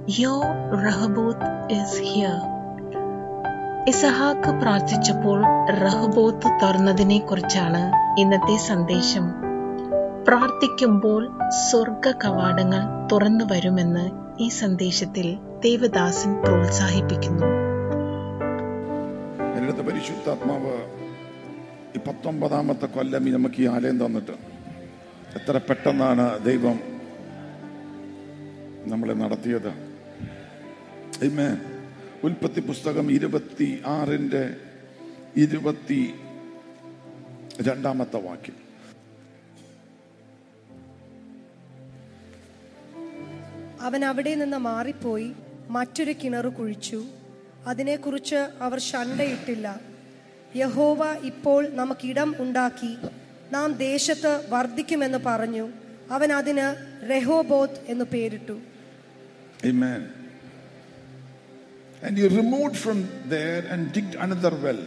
യോ Rehoboth is here ഇസഹാക്ക് പ്രാർത്ഥിച്ചപ്പോൾ Rehoboth തുറന്നതിനെ കുറിച്ചാണ് ഇന്നത്തെ സന്ദേശം പ്രാർത്ഥിക്കുമ്പോൾ സ്വർഗ കവാടങ്ങൾ തുറന്നു വരുമെന്ന് ഈ സന്ദേശത്തിൽ ദേവദാസൻ പ്രോത്സാഹിപ്പിക്കുന്നു എൻ്റെ അടുത്ത് പരിശുദ്ധാത്മാവ് ഈ പത്തൊമ്പതാമത്തെ കൊല്ലം ഈ നമുക്ക് ഈ ആലയം തന്നിട്ട് എത്ര പെട്ടെന്നാണ് ദൈവം നമ്മളെ നടത്തിയത് Amen. ഉൽപ്പത്തി പുസ്തകം ഇരുപത്തി ആറിന്റെ ഇരുപത്തി രണ്ടാമത്തെ വാക്യം അവൻ അവിടെ നിന്ന് മാറിപ്പോയി മറ്റൊരു കിണറ് കുഴിച്ചു അതിനെക്കുറിച്ച് അവർ ശണ്ടയിട്ടില്ല യഹോവ ഇപ്പോൾ നമുക്കിടം ഉണ്ടാക്കി നാം ദേശത്ത് വർദ്ധിക്കുമെന്ന് പറഞ്ഞു അവൻ അതിന് റെഹോബോത്ത് എന്ന് പേരിട്ടു Amen. And he removed from there and digged another well.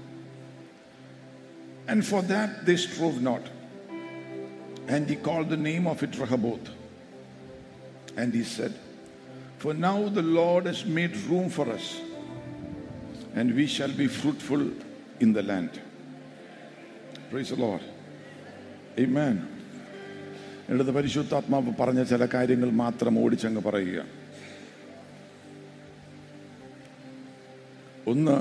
And for that they strove not. And he called the name of it Rehoboth. And he said, For now the Lord has made room for us, and we shall be fruitful in the land. Praise the Lord. Amen. എടുത്ത പരിശുദ്ധാത്മാവ് പറഞ്ഞ ചില കാര്യങ്ങൾ മാത്രം ഓടിച്ചങ്ങ് പറയുക ഒന്ന്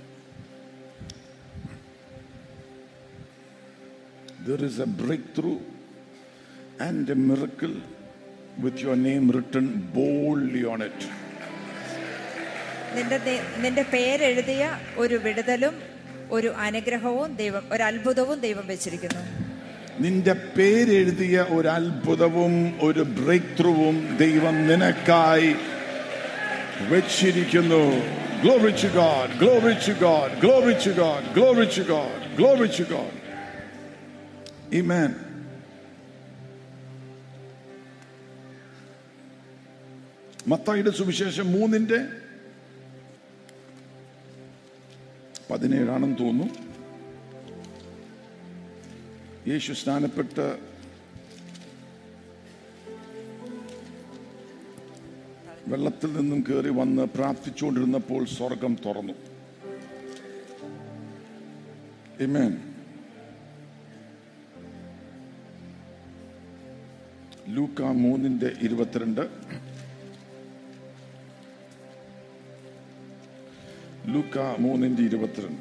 there is a breakthrough and a miracle with your name written boldly on it. നിന്റെ നേ- നിന്റെ പേരെഴുതിയ ഒരു വിടുതലും ഒരു അനുഗ്രഹവും ദൈവം ഒരു അത്ഭുതവും ദൈവം വെച്ചിരിക്കുന്നു നിന്റെ പേരെഴുതിയ ഒരു അത്ഭുതവും ഒരു ബ്രേക്ക് ത്രൂവും ദൈവം നിനക്കായി വെച്ചിരിക്കുന്നു Glory to God, glory to God, glory to God, glory to God, glory to God. Amen. മത്തായിയുടെ സുവിശേഷം മൂന്നിന്റെ പതിനേഴാണെന്ന് തോന്നുന്നു യേശു സ്നാനപ്പെട്ട് വെള്ളത്തിൽ നിന്നും കയറി വന്ന് പ്രാർത്ഥിച്ചുകൊണ്ടിരുന്നപ്പോൾ സ്വർഗം തുറന്നു Amen. ലൂക്ക മൂന്നിന്റെ ഇരുപത്തിരണ്ട് ലൂക്ക മൂന്നിന്റെ ഇരുപത്തിരണ്ട്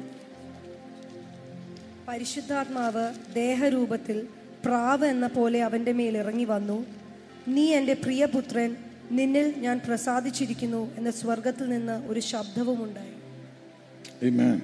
പരിശുദ്ധാത്മാവ് ദേഹരൂപത്തിൽ പ്രാവ് എന്ന പോലെ അവന്റെ മേൽ ഇറങ്ങി വന്നു നീ എൻ്റെ പ്രിയപുത്രൻ നിന്നിൽ ഞാൻ പ്രസാദിച്ചിരിക്കുന്നു എന്ന സ്വർഗത്തിൽ നിന്ന് ഒരു ശബ്ദവും ഉണ്ടായി Amen.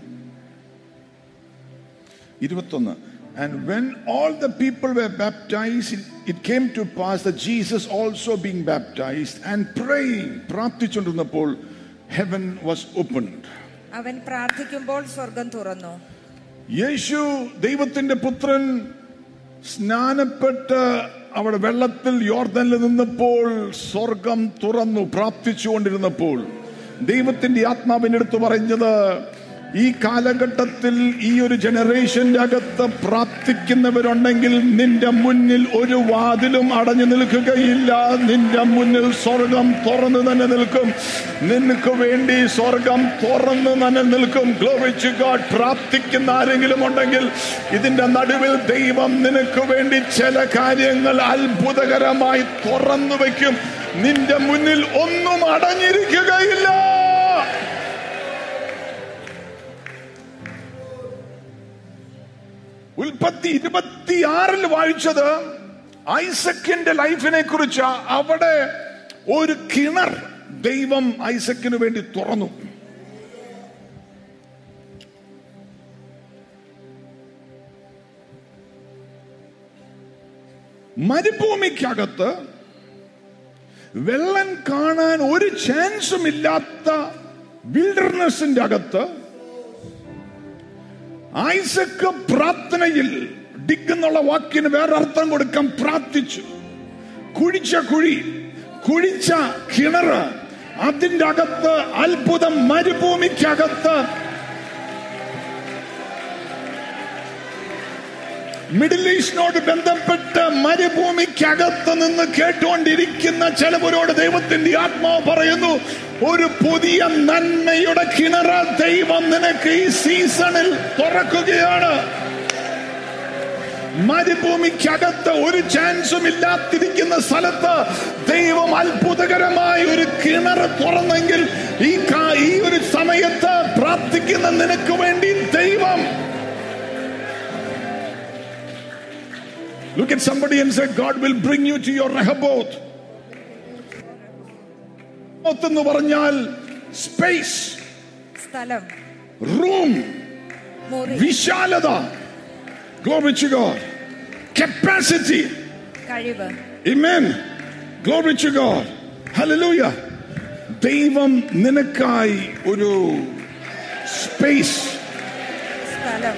ഇരുപത്തൊന്ന് And when all the people were baptized, it, it came to pass that Jesus also being baptized and praying, പ്രാർത്ഥിച്ചുകൊണ്ടിരുന്നപ്പോൾ heaven was opened. അവൻ പ്രാർത്ഥിക്കുമ്പോൾ സ്വർഗം തുറന്നു യേശു ദൈവത്തിന്റെ പുത്രൻ സ്നാനപ്പെട്ട് അവിടെ വെള്ളത്തിൽ യോർദനിൽ നിന്നപ്പോൾ സ്വർഗം തുറന്നു പ്രാർത്ഥിച്ചുകൊണ്ടിരുന്നപ്പോൾ ദൈവത്തിന്റെ ആത്മാവിന്റെ അടുത്ത് പറഞ്ഞത് ഈ കാലഘട്ടത്തിൽ ഈ ഒരു ജനറേഷന്റെ അകത്ത് പ്രാർത്ഥിക്കുന്നവരുണ്ടെങ്കിൽ നിന്റെ മുന്നിൽ ഒരു വാതിലും അടഞ്ഞു നിൽക്കുകയില്ല നിന്റെ മുന്നിൽ സ്വർഗം തുറന്നു തന്നെ നിൽക്കും നിനക്ക് വേണ്ടി സ്വർഗം തുറന്നു തന്നെ നിൽക്കും ഗ്ലോറിച്ച് ഗോഡ് പ്രാർത്ഥിക്കുന്ന ആരെങ്കിലും ഉണ്ടെങ്കിൽ ഇതിന്റെ നടുവിൽ ദൈവം നിനക്ക് വേണ്ടി ചില കാര്യങ്ങൾ അത്ഭുതകരമായി തുറന്നു വെക്കും നിന്റെ മുന്നിൽ ഒന്നും അടഞ്ഞിരിക്കുകയില്ല ഉൽപ്പത്തി ഇരുപത്തിയാറിൽ വായിച്ചത് ഐസക്കിന്റെ ലൈഫിനെ കുറിച്ച് അവിടെ ഒരു കിണർ ദൈവം ഐസക്കിന് വേണ്ടി തുറന്നു മരുഭൂമിക്കകത്ത് വെള്ളം കാണാൻ ഒരു ചാൻസും ഇല്ലാത്ത വിൽഡർനെസിന്റെ അകത്ത് ഐസക്ക് പ്രാർത്ഥനയിൽ ഡിഗ് എന്നുള്ള വാക്കിന് വേറെ അർത്ഥം കൊടുക്കാൻ പ്രാർത്ഥിച്ചു കുഴിച്ച കുഴി കുഴിച്ച കിണറ് അതിന്റെ അകത്ത് അത്ഭുതം മരുഭൂമിക്കകത്ത് മിഡിൽ ഈസ്റ്റിനോട് ബന്ധപ്പെട്ട് മരുഭൂമിക്കകത്ത് നിന്ന് കേട്ടുകൊണ്ടിരിക്കുന്ന ചിലവരോട് ദൈവത്തിന്റെ ആത്മാവ് പറയുന്നു ഒരു പുതിയ നന്മയുടെ കിണറ ദൈവം നിനക്ക് ഈ സീസണിൽ തുറക്കുകയാണ് മരുഭൂമിക്കകത്ത് ഒരു ചാൻസും ഇല്ലാത്തിരിക്കുന്ന സ്ഥലത്ത് ദൈവം അത്ഭുതകരമായ ഒരു കിണർ തുറന്നെങ്കിൽ ഈ കാ- ഈ ഒരു സമയത്ത് പ്രാർത്ഥിക്കുന്ന നിനക്ക് വേണ്ടി ദൈവം Look at somebody and say, God will bring you to your Rehoboth. Rehoboth എന്ന് പറഞ്ഞാൽ സ്പേസ് സ്ഥലം റൂം മുറി വിശാലത Glory to God. Capacity. കഴിവ് Amen. Glory to God. Hallelujah. ദൈവം നിനക്കായി ഒരു സ്പേസ് സ്ഥലം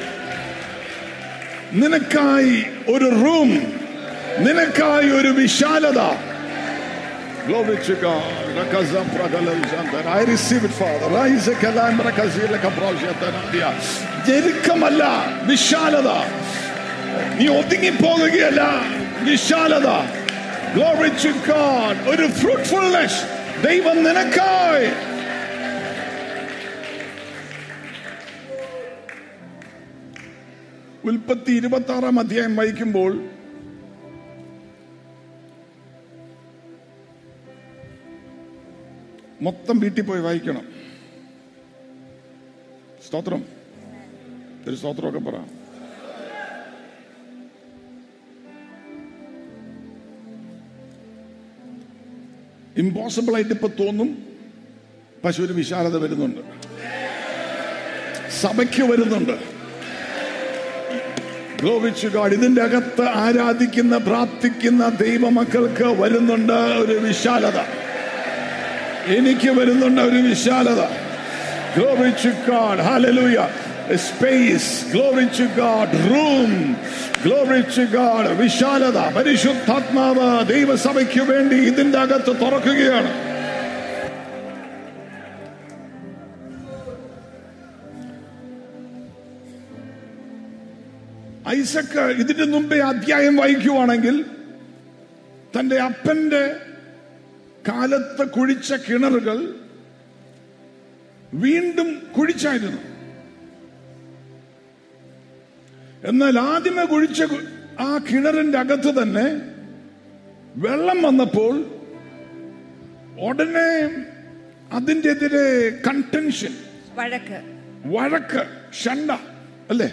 നിനക്കായി ഒരു റൂം നിനക്കായി ഒരു വിശാലത Glory to God. Rakazam pragalal jantan. I receive it, Father. Isaac alam rakazil kaprojatanadia. ഞെരുക്കമല്ല വിശാലത നീ ഒതുങ്ങിപ്പോകുകയല്ല വിശാലത Glory to God. ഒരു ഫ്രൂട്ട്ഫുൾനെസ് ദൈവം നിനക്കായി ഉൽപ്പത്തി ഇരുപത്തി ആറാം അധ്യായം വായിക്കുമ്പോൾ മൊത്തം വീട്ടിൽ പോയി വായിക്കണം സ്തോത്രം ഒരു സ്തോത്രമൊക്കെ പറ ഇമ്പോസിബിൾ ആയിട്ട് ഇപ്പൊ തോന്നും പക്ഷെ ഒരു വിശാലത വരുന്നുണ്ട് സഭയ്ക്ക് വരുന്നുണ്ട് Glory to God. ഇതിന്റെ അകത്ത് ആരാധിക്കുന്ന പ്രാർത്ഥിക്കുന്ന ദൈവമക്കൾക്ക് വരുന്നുണ്ട് ഒരു വിശാലത എനിക്ക് വരുന്നുണ്ട് ഒരു വിശാലത Glory to God. Hallelujah. A space. Glory to God. Room. Glory to God. വിശാലത പരിശുദ്ധാത്മാവ് ദൈവസഭയ്ക്ക് വേണ്ടി ഇതിന്റെ അകത്ത് തുറക്കുകയാണ് ഐസക്ക് ഇതിന്റെ മുമ്പേ അധ്യായം വായിക്കുവാണെങ്കിൽ തന്റെ അപ്പന്റെ കാലത്ത് കുഴിച്ച കിണറുകൾ വീണ്ടും കുഴിച്ചായിരുന്നു എന്നാൽ ആദ്യമേ കുഴിച്ച കു- ആ കിണറിന്റെ അകത്ത് തന്നെ വെള്ളം വന്നപ്പോൾ ഉടനെ അതിന്റെ എതിരെ കണ്ടൻഷൻ വഴക്ക് വഴക്ക് ഷണ്ട അല്ലേ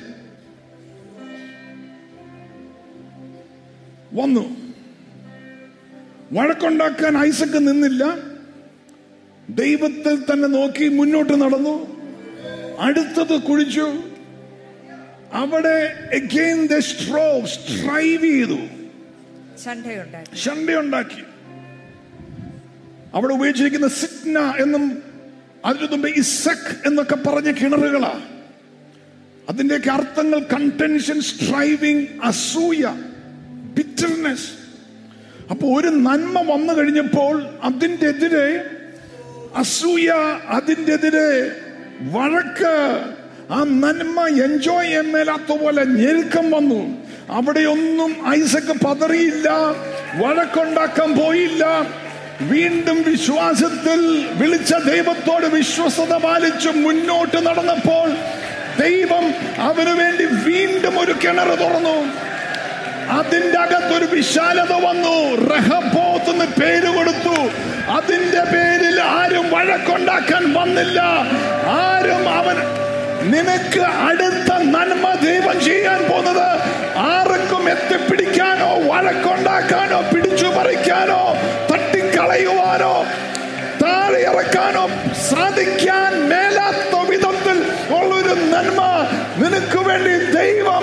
വന്നു വഴക്കുണ്ടാക്കാൻ ഐസക്ക് നിന്നില്ല ദൈവത്തിൽ തന്നെ നോക്കി മുന്നോട്ട് നടന്നു അടുത്തത് കുഴിച്ചു അവിടെ again they strove, strive ചെയ്തു ചണ്ടയുണ്ടാക്കി ഷണ്ടയുണ്ടാക്കി അവിടെ ഉപയോഗിച്ചിരിക്കുന്ന സിഗ്ന എന്നും അതിനു മുമ്പ് ഇസക് എന്നൊക്കെ പറഞ്ഞ കിണറുകളാ അതിന്റെയൊക്കെ അർത്ഥങ്ങൾ കണ്ടൻഷൻ സ്ട്രൈവിംഗ് അസൂയ ബിറ്റർനെസ് അപ്പൊ ഒരു നന്മ വന്നു കഴിഞ്ഞപ്പോൾ അതിന്റെ എതിരെ അസൂയ അതിന്റെ എതിരെ വഴക്ക് ആ നന്മ എൻജോയ് ചെയ്യാൻ മേലാത്ത പോലെ ഞെരുക്കം വന്നു അവിടെയൊന്നും ഐസക്ക് പതറിയില്ല വഴക്കുണ്ടാക്കാൻ പോയില്ല വീണ്ടും വിശ്വാസത്തിൽ വിളിച്ച ദൈവത്തോട് വിശ്വസത പാലിച്ച് മുന്നോട്ട് നടന്നപ്പോൾ ദൈവം അവന് വേണ്ടി വീണ്ടും ഒരു കിണർ തുറന്നു അതിന്റെ അകത്തൊരു വിശാലത വന്നു റഹബോത്ത് എന്ന് പേര് കൊടുത്തു അതിന്റെ പേരിൽ ആരും വഴക്കുണ്ടാക്കാൻ വന്നില്ല ആരും അവൻ നിനക്ക് അടുത്ത നന്മ ദൈവം ചെയ്യാൻ പോകുന്നത് ആർക്കും എത്തിപ്പിടിക്കാനോ വഴക്കുണ്ടാക്കാനോ പിടിച്ചു പറിക്കാനോ തട്ടിക്കളയുവാനോ താഴെ ഇറക്കാനോ സാധിക്കാൻ മേലാത്ത വിധത്തിൽ ഉള്ളൊരു നന്മ നിനക്ക് വേണ്ടി ദൈവം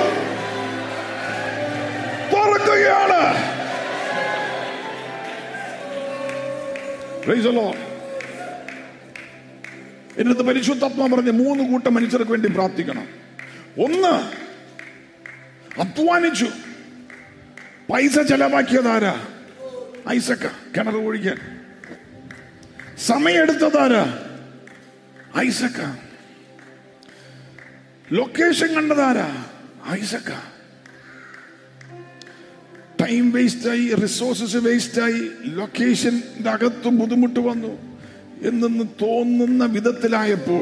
തുറക്കുകയാണ് Praise the Lord. എന്നിട്ട് പരിശുദ്ധാത്മ പറഞ്ഞ് മൂന്ന് കൂട്ടം മനുഷ്യർക്ക് വേണ്ടി പ്രാർത്ഥിക്കണം ഒന്ന് അധ്വാനിച്ചു പൈസ ചെലവാക്കിയതാരാ ഐസക്ക കിണർ ഒഴിക്കാൻ സമയെടുത്തതാരാ ഐസക്ക ലൊക്കേഷൻ കണ്ടതാരാ ഐസക്ക ടൈം വേസ്റ്റായി റിസോഴ്സസ് വേസ്റ്റായി ലൊക്കേഷൻ്റെ അകത്തും ബുദ്ധിമുട്ട് വന്നു എന്നെന്ന് തോന്നുന്ന വിധത്തിലായപ്പോൾ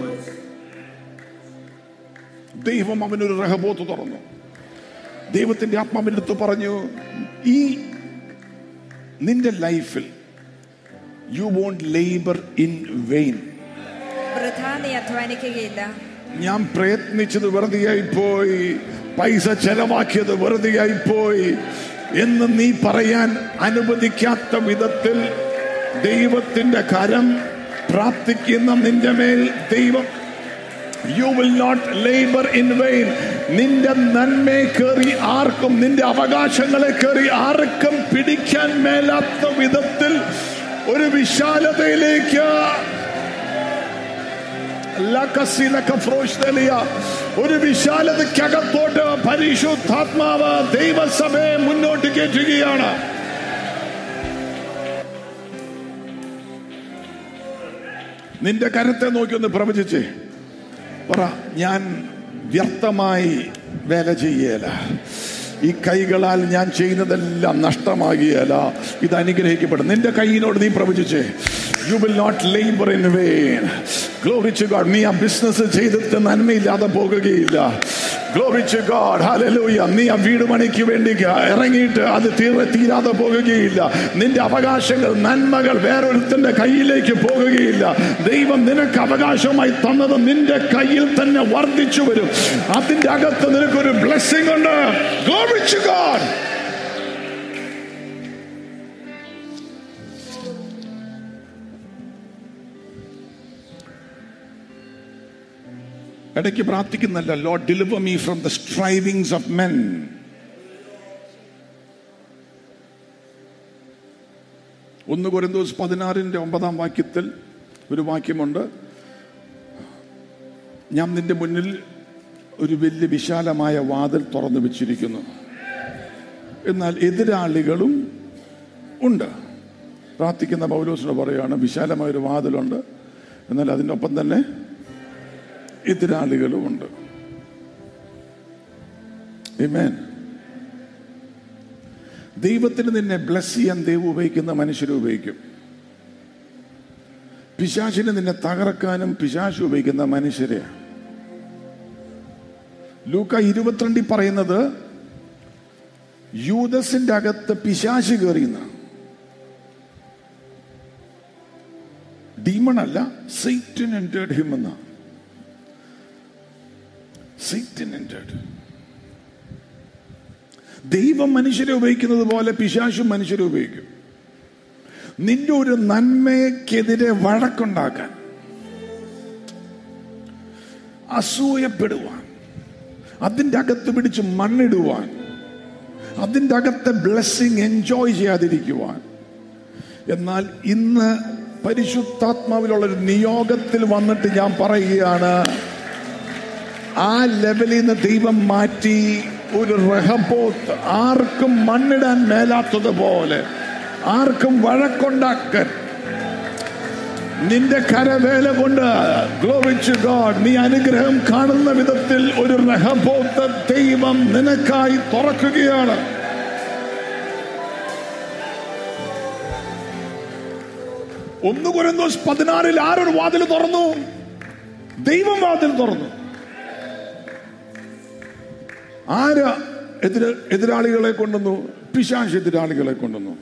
ദൈവം അവനൊരു റഹബോത്ത് തുറന്നു ദൈവത്തിന്റെ ആത്മാവിന്റെ അടുത്ത് പറഞ്ഞു ഈ നിന്റെ ലൈഫിൽ you won't labour in vain വൃഥ നീ അധ്വാനിക്കുകയില്ല ഞാൻ പ്രയത്നിച്ചത് വെറുതെയായി പോയി പൈസ ചെലവാക്കിയത് വെറുതെയായി പോയി എന്ന് നീ പറയാൻ അനുവദിക്കാത്ത വിധത്തിൽ ദൈവത്തിന്റെ കരം പ്രാർത്ഥിക്കുന്ന നിന്റെ മേൽ ദൈവം you will not labour in vain നിന്റെ നന്മയെ കയറി ആർക്കും നിന്റെ അവകാശങ്ങളെ കയറി ആർക്കും പിടിക്കാൻ മേലാത്ത വിധത്തിൽ ഒരു വിശാലതയിലേക്ക് ലക്കസിലക്ക ഫ്രോഷ്തലിയ. ഒരു വിശാലതയ്ക്കകത്തോട്ട് പരിശുദ്ധാത്മാവ് ദൈവസഭയെ മുന്നോട്ട് കയറ്റുകയാണ് നിന്റെ കരത്തെ നോക്കി ഒന്ന് പ്രവചിച്ചേ പറ ഞാൻ വ്യർത്ഥമായി വേല ചെയ്യല ഈ കൈകളാൽ ഞാൻ ചെയ്യുന്നതെല്ലാം നഷ്ടമാകിയല്ല ഇത് അനുഗ്രഹിക്കപ്പെടും നിന്റെ കൈയിനോട് നീ പ്രവചിച്ചേ you will not labour in vain glory to God നീ ആ ബിസിനസ് ചെയ്തിട്ട് നന്മയില്ലാതെ പോകുകയില്ല ഗ്ലോറിച്ച് ഗോഡ് ഹല്ലേലൂയ നീ ആ വീട് പണിക്ക് വേണ്ടി ഇറങ്ങിയിട്ട് അത് തീരെ തീരാതെ പോകുകയില്ല നിന്റെ അവകാശങ്ങൾ നന്മകൾ വേറൊരുത്തന്റെ കയ്യിലേക്ക് പോകുകയില്ല ദൈവം നിനക്ക് അവകാശമായി തന്നത് നിന്റെ കയ്യിൽ തന്നെ വർദ്ധിച്ചു വരും അതിന്റെ അകത്ത് നിനക്കൊരു ബ്ലെസ്സിംഗ് ഉണ്ട് ഗ്ലോറിച്ച് ഗോഡ് ഇടയ്ക്ക് പ്രാർത്ഥിക്കുന്നല്ല Lord deliver me from the strivings of men ഒന്ന് കൊരിന്തോസ് പതിനാറിന്റെ ഒമ്പതാം വാക്യത്തിൽ ഒരു വാക്യമുണ്ട് ഞാൻ നിന്റെ മുന്നിൽ ഒരു വലിയ വിശാലമായ വാതിൽ തുറന്നു വെച്ചിരിക്കുന്നു എന്നാൽ എതിരാളികളും ഉണ്ട് പ്രാർത്ഥിക്കുന്ന പൗലോസിനോട് പറയുകയാണ് വിശാലമായ ഒരു വാതിലുണ്ട് എന്നാൽ അതിൻ്റെ ഒപ്പം തന്നെ എതിരാളികളുമുണ്ട് Amen. ദൈവത്തിന് നിന്നെ ബ്ലസ് ചെയ്യാൻ ദൈവം ഉപയോഗിക്കുന്ന മനുഷ്യരെ ഉപയോഗിക്കും പിശാചിനെ നിന്നെ തകർക്കാനും പിശാച് ഉപയോഗിക്കുന്ന മനുഷ്യരെ ലൂക്ക ഇരുപത്തിരണ്ടിൽ പറയുന്നത് യൂദസിന്റെ അകത്ത് പിശാച് കയറിയുന്ന ഡീമൺ അല്ല സൈറ്റൻ എൻറ്റേഡ് ഹിം എന്നാ Satan entered. ദൈവം മനുഷ്യരെ ഉപയോഗിക്കുന്നത് പോലെ പിശാശും മനുഷ്യരെ ഉപയോഗിക്കും നിന്റെ ഒരു നന്മയ്ക്കെതിരെ വഴക്കുണ്ടാക്കാൻ അസൂയപ്പെടുവാൻ അതിൻ്റെ അകത്ത് പിടിച്ച് മണ്ണിടുവാൻ അതിൻ്റെ അകത്തെ ബ്ലെസ്സിങ് എൻജോയ് ചെയ്യാതിരിക്കുവാൻ എന്നാൽ ഇന്ന് പരിശുദ്ധാത്മാവിലുള്ള ഒരു നിയോഗത്തിൽ വന്നിട്ട് ഞാൻ പറയുകയാണ് ആ ലെവലിൽ നിന്ന് ദൈവം മാറ്റി ഒരു റഹബോത്ത് ആർക്കും മണ്ണിടാൻ മേലാത്തതുപോലെ ആർക്കും വഴക്കുണ്ടാക്കാൻ നിന്റെ കരവേല കൊണ്ട് ഗ്ലോറിച്ച് ഗോഡ് നീ അനുഗ്രഹം കാണുന്ന വിധത്തിൽ ഒരു റഹബോത്ത് ദൈവം നിനക്കായി തുറക്കുകയാണ് ഒന്ന് കുരന്തോസ് പതിനാറിൽ ആരൊരു വാതിൽ തുറന്നു ദൈവം വാതിൽ തുറന്നു ആര് എതിര എതിരാളികളെ കൊണ്ടുവന്നു പിശാശ് എതിരാളികളെ കൊണ്ടുവന്നു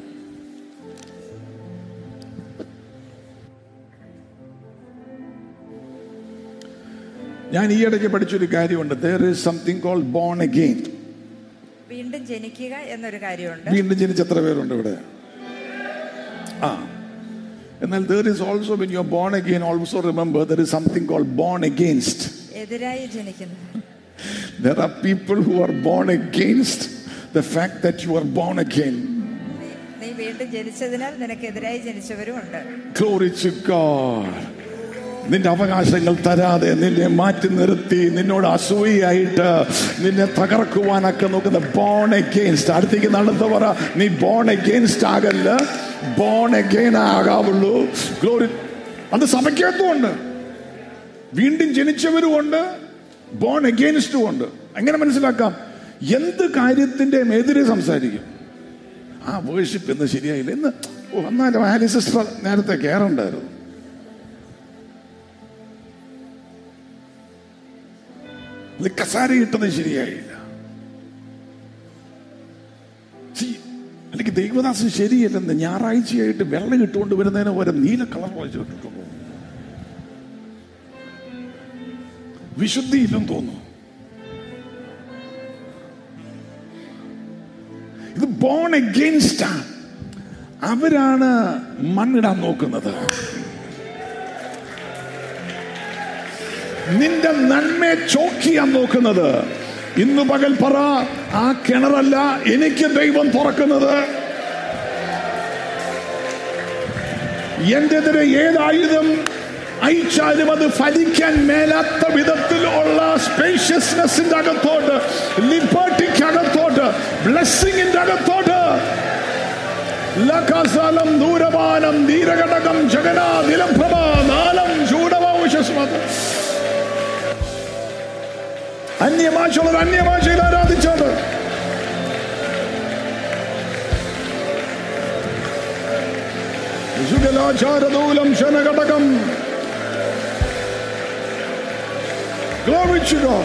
ഞാൻ ഈ ഇടയ്ക്ക് പഠിച്ചൊരു കാര്യമുണ്ട് there is something call born again വീണ്ടും ജനിക്കുക എന്നൊരു കാര്യമുണ്ട് വീണ്ടും ജനിച്ച എത്ര പേരുണ്ട് ഇവിടെ ആ എന്നാൽ there is also when you are born again also remember there is something call born against എതിരായി ജനിക്കുന്നത് There are people who are born against the fact that you are born again. നീ- നീ വീണ്ടും ജനിച്ചതിനാൽ നിനക്കെതിരായി ജനിച്ചവരും ഉണ്ട് Glory to God. നിന്റെ അവകാശങ്ങൾ തരാതെ നിന്നെ മാറ്റി നിർത്തി നിന്നോട് അസൂയായിട്ട് നിന്നെ തകർക്കുവാനൊക്കെ നോക്കുന്ന ബോൺ അഗെയിൻസ്റ്റ് അടുത്തേക്ക് നടന്നു പറ നീ ബോൺ അഗെയിൻസ്റ്റ് ആകല്ല ബോൺ അഗെയിൻ ആകാവുള്ളൂ ഗ്ലോറി അത് സഭയ്ക്കകത്തുമുണ്ട് വീണ്ടും ജനിച്ചവരുമുണ്ട് ബോൺ അഗെയിൻസ്റ്റും ഉണ്ട് എങ്ങനെ മനസ്സിലാക്കാം എന്ത് കാര്യത്തിന്റെയും എതിരെ സംസാരിക്കും ആ വേർഷിപ്പ് ഇന്ന് ശരിയായില്ല ഇന്ന് ഓ എന്നാലും ആലി സിസ്റ്റർ നേരത്തെ കയറണ്ടായിരുന്നു ഇത് കസാര കിട്ടുന്നത് ശരിയായില്ല See, അല്ലെങ്കിൽ ദൈവദാസൻ ശരിയല്ലെന്ന് ഞായറാഴ്ചയായിട്ട് വെള്ളം ഇട്ടുകൊണ്ട് വരുന്നതിന് പോലെ നീല കളർ വായിച്ചിട്ടു വിശുദ്ധിയില്ലെന്ന് തോന്നുന്നു ഇത് ബോൺ എഗെയിൻസ്റ്റ് അവരാണ് മണ്ണിടാൻ നോക്കുന്നത് നിന്റെ നന്മയെ ചോക്ക് ചെയ്യാൻ നോക്കുന്നത് ഇന്ന് പകൽ പറ ആ കിണറല്ല എനിക്ക് ദൈവം തുറക്കുന്നത് എന്റെതിരെ ഏതായുധം അയച്ചാലും അത് ഫലിക്കാൻ മേലാത്ത വിധത്തിലുള്ള സ്പേഷ്യസ്നെസിന്റെ അകത്തോട്ട് ലിബർട്ടിക്ക് അകത്തോട്ട് ബ്ലെസ്സിങ്ങിന്റെ അകത്തോട്ട് ലഖസലം ദൂരപാനം ധീരഘടകം ജഗനാ നിലംപ്രഭ നാലം ചൂടവശസ്മത് അന്യഭാഷയുള്ളവർ അന്യഭാഷയിൽ ആരാധിച്ചത് ശുഗലാചാരദൂലം ശനഘടകം Glory to God.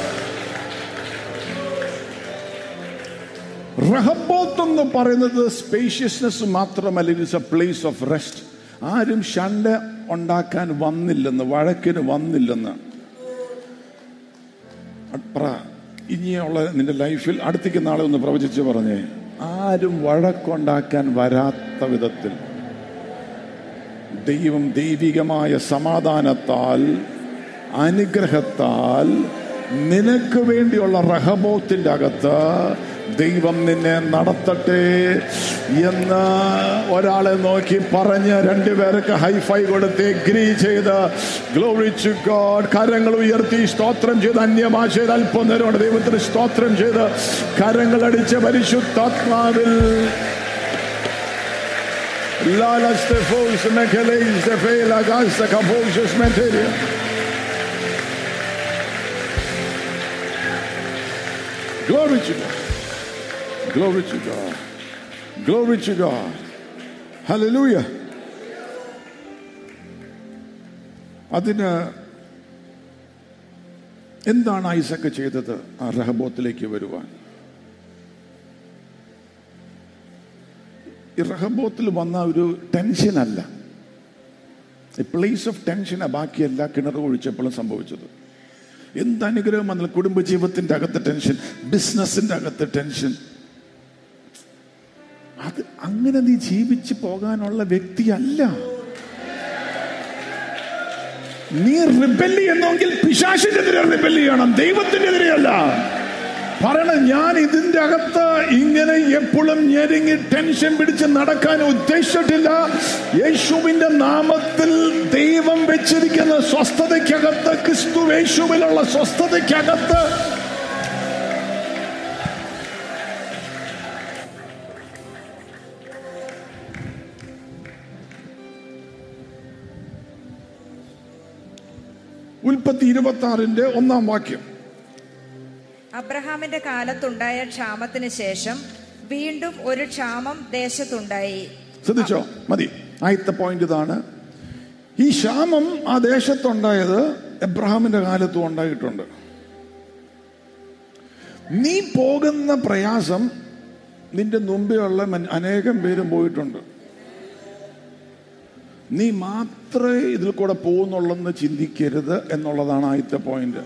റഹബോത്ത് എന്ന് പറയുന്നത് സ്പേഷ്യസ്നെസ് മാത്രമല്ല it is a place of rest ആരും ഷണ്ട ഉണ്ടാക്കാൻ വന്നില്ലെന്ന് വഴക്കിന് വന്നില്ലെന്ന് പറ ഇനിയുള്ള നിന്റെ ലൈഫിൽ അടുത്തേക്ക് നാളെ ഒന്ന് പ്രവചിച്ച് പറഞ്ഞേ ആരും വഴക്കുണ്ടാക്കാൻ വരാത്ത വിധത്തിൽ ദൈവം ദൈവികമായ സമാധാനത്താൽ അനുഗ്രഹത്താൽ നിനക്ക് വേണ്ടിയുള്ള റഹബോത്തിന്റെ അകത്ത് ദൈവം നിന്നെ നടത്തട്ടെ എന്ന് ഒരാളെ നോക്കി പറഞ്ഞ് രണ്ടുപേർക്ക് ഹൈഫൈ കൊടുത്ത് എഗ്രി ചെയ്ത് ഗ്ലോറി ടു ഗോഡ് കരങ്ങൾ ഉയർത്തി സ്തോത്രം ചെയ്ത് അന്യഭാഷയിൽ അല്പം നേരമാണ് ദൈവത്തിന് സ്തോത്രം ചെയ്ത് കരങ്ങൾ അടിച്ച പരിശുദ്ധാത്മാവിൽ Lalas de Fos, Mekeleis de Fela, Gasta, Caposius, Materia. Glory to God. Glory to God. Glory to God. Hallelujah. അതിന് എന്താണ് ഐസക്ക് ചെയ്തത് ആ റഹബോത്തിലേക്ക് വരുവാൻ ഈ റഹബോത്തിൽ വന്ന ഒരു ടെൻഷനല്ല പ്ലേസ് ഓഫ് ടെൻഷനാണ് ബാക്കി എല്ലാ കിണർ ഒഴിച്ചപ്പോഴും സംഭവിച്ചത് എന്ത് അനുഗ്രഹം വന്നാൽ കുടുംബജീവിതത്തിന്റെ അകത്ത് ടെൻഷൻ ബിസിനസിന്റെ അകത്ത് ടെൻഷൻ അത് അങ്ങനെ നീ ജീവിച്ചു പോകാനുള്ള വ്യക്തിയല്ല നീ റിബല്ലി എന്നെങ്കിൽ പിശാശിനെതിരെ റിബല്ലി ചെയ്യണം ദൈവത്തിനെതിരെയല്ല പറയണം ഞാൻ ഇതിന്റെ അകത്ത് ഇങ്ങനെ എപ്പോഴും ഞെരുങ്ങി ടെൻഷൻ പിടിച്ച് നടക്കാൻ ഉദ്ദേശിച്ചിട്ടില്ല യേശുവിന്റെ നാമത്തിൽ ദൈവം വെച്ചിരിക്കുന്ന സ്വസ്ഥതയ്ക്കകത്ത് ക്രിസ്തു യേശുവിലുള്ള സ്വസ്ഥതയ്ക്കകത്ത് ഉൽപ്പത്തി ഇരുപത്തി ആറിന്റെ ഒന്നാം വാക്യം അബ്രഹാമിന്റെ കാലത്തുണ്ടായ ക്ഷാമത്തിന് ശേഷം വീണ്ടും ഒരു ക്ഷാമം ദേശത്തുണ്ടായി ശ്രദ്ധിച്ചോ മതി ആദ്യത്തെ പോയിന്റ് ഇതാണ് ഈ ക്ഷാമം ആ ദേശത്തുണ്ടായത് എബ്രഹാമിന്റെ കാലത്തും ഉണ്ടായിട്ടുണ്ട് നീ പോകുന്ന പ്രയാസം നിന്റെ മുമ്പെയുള്ള മൻ- അനേകം പേരും പോയിട്ടുണ്ട് നീ മാത്രമേ ഇതിൽ കൂടെ പോകുന്നുള്ളെന്ന് ചിന്തിക്കരുത് എന്നുള്ളതാണ് ആദ്യത്തെ പോയിന്റ്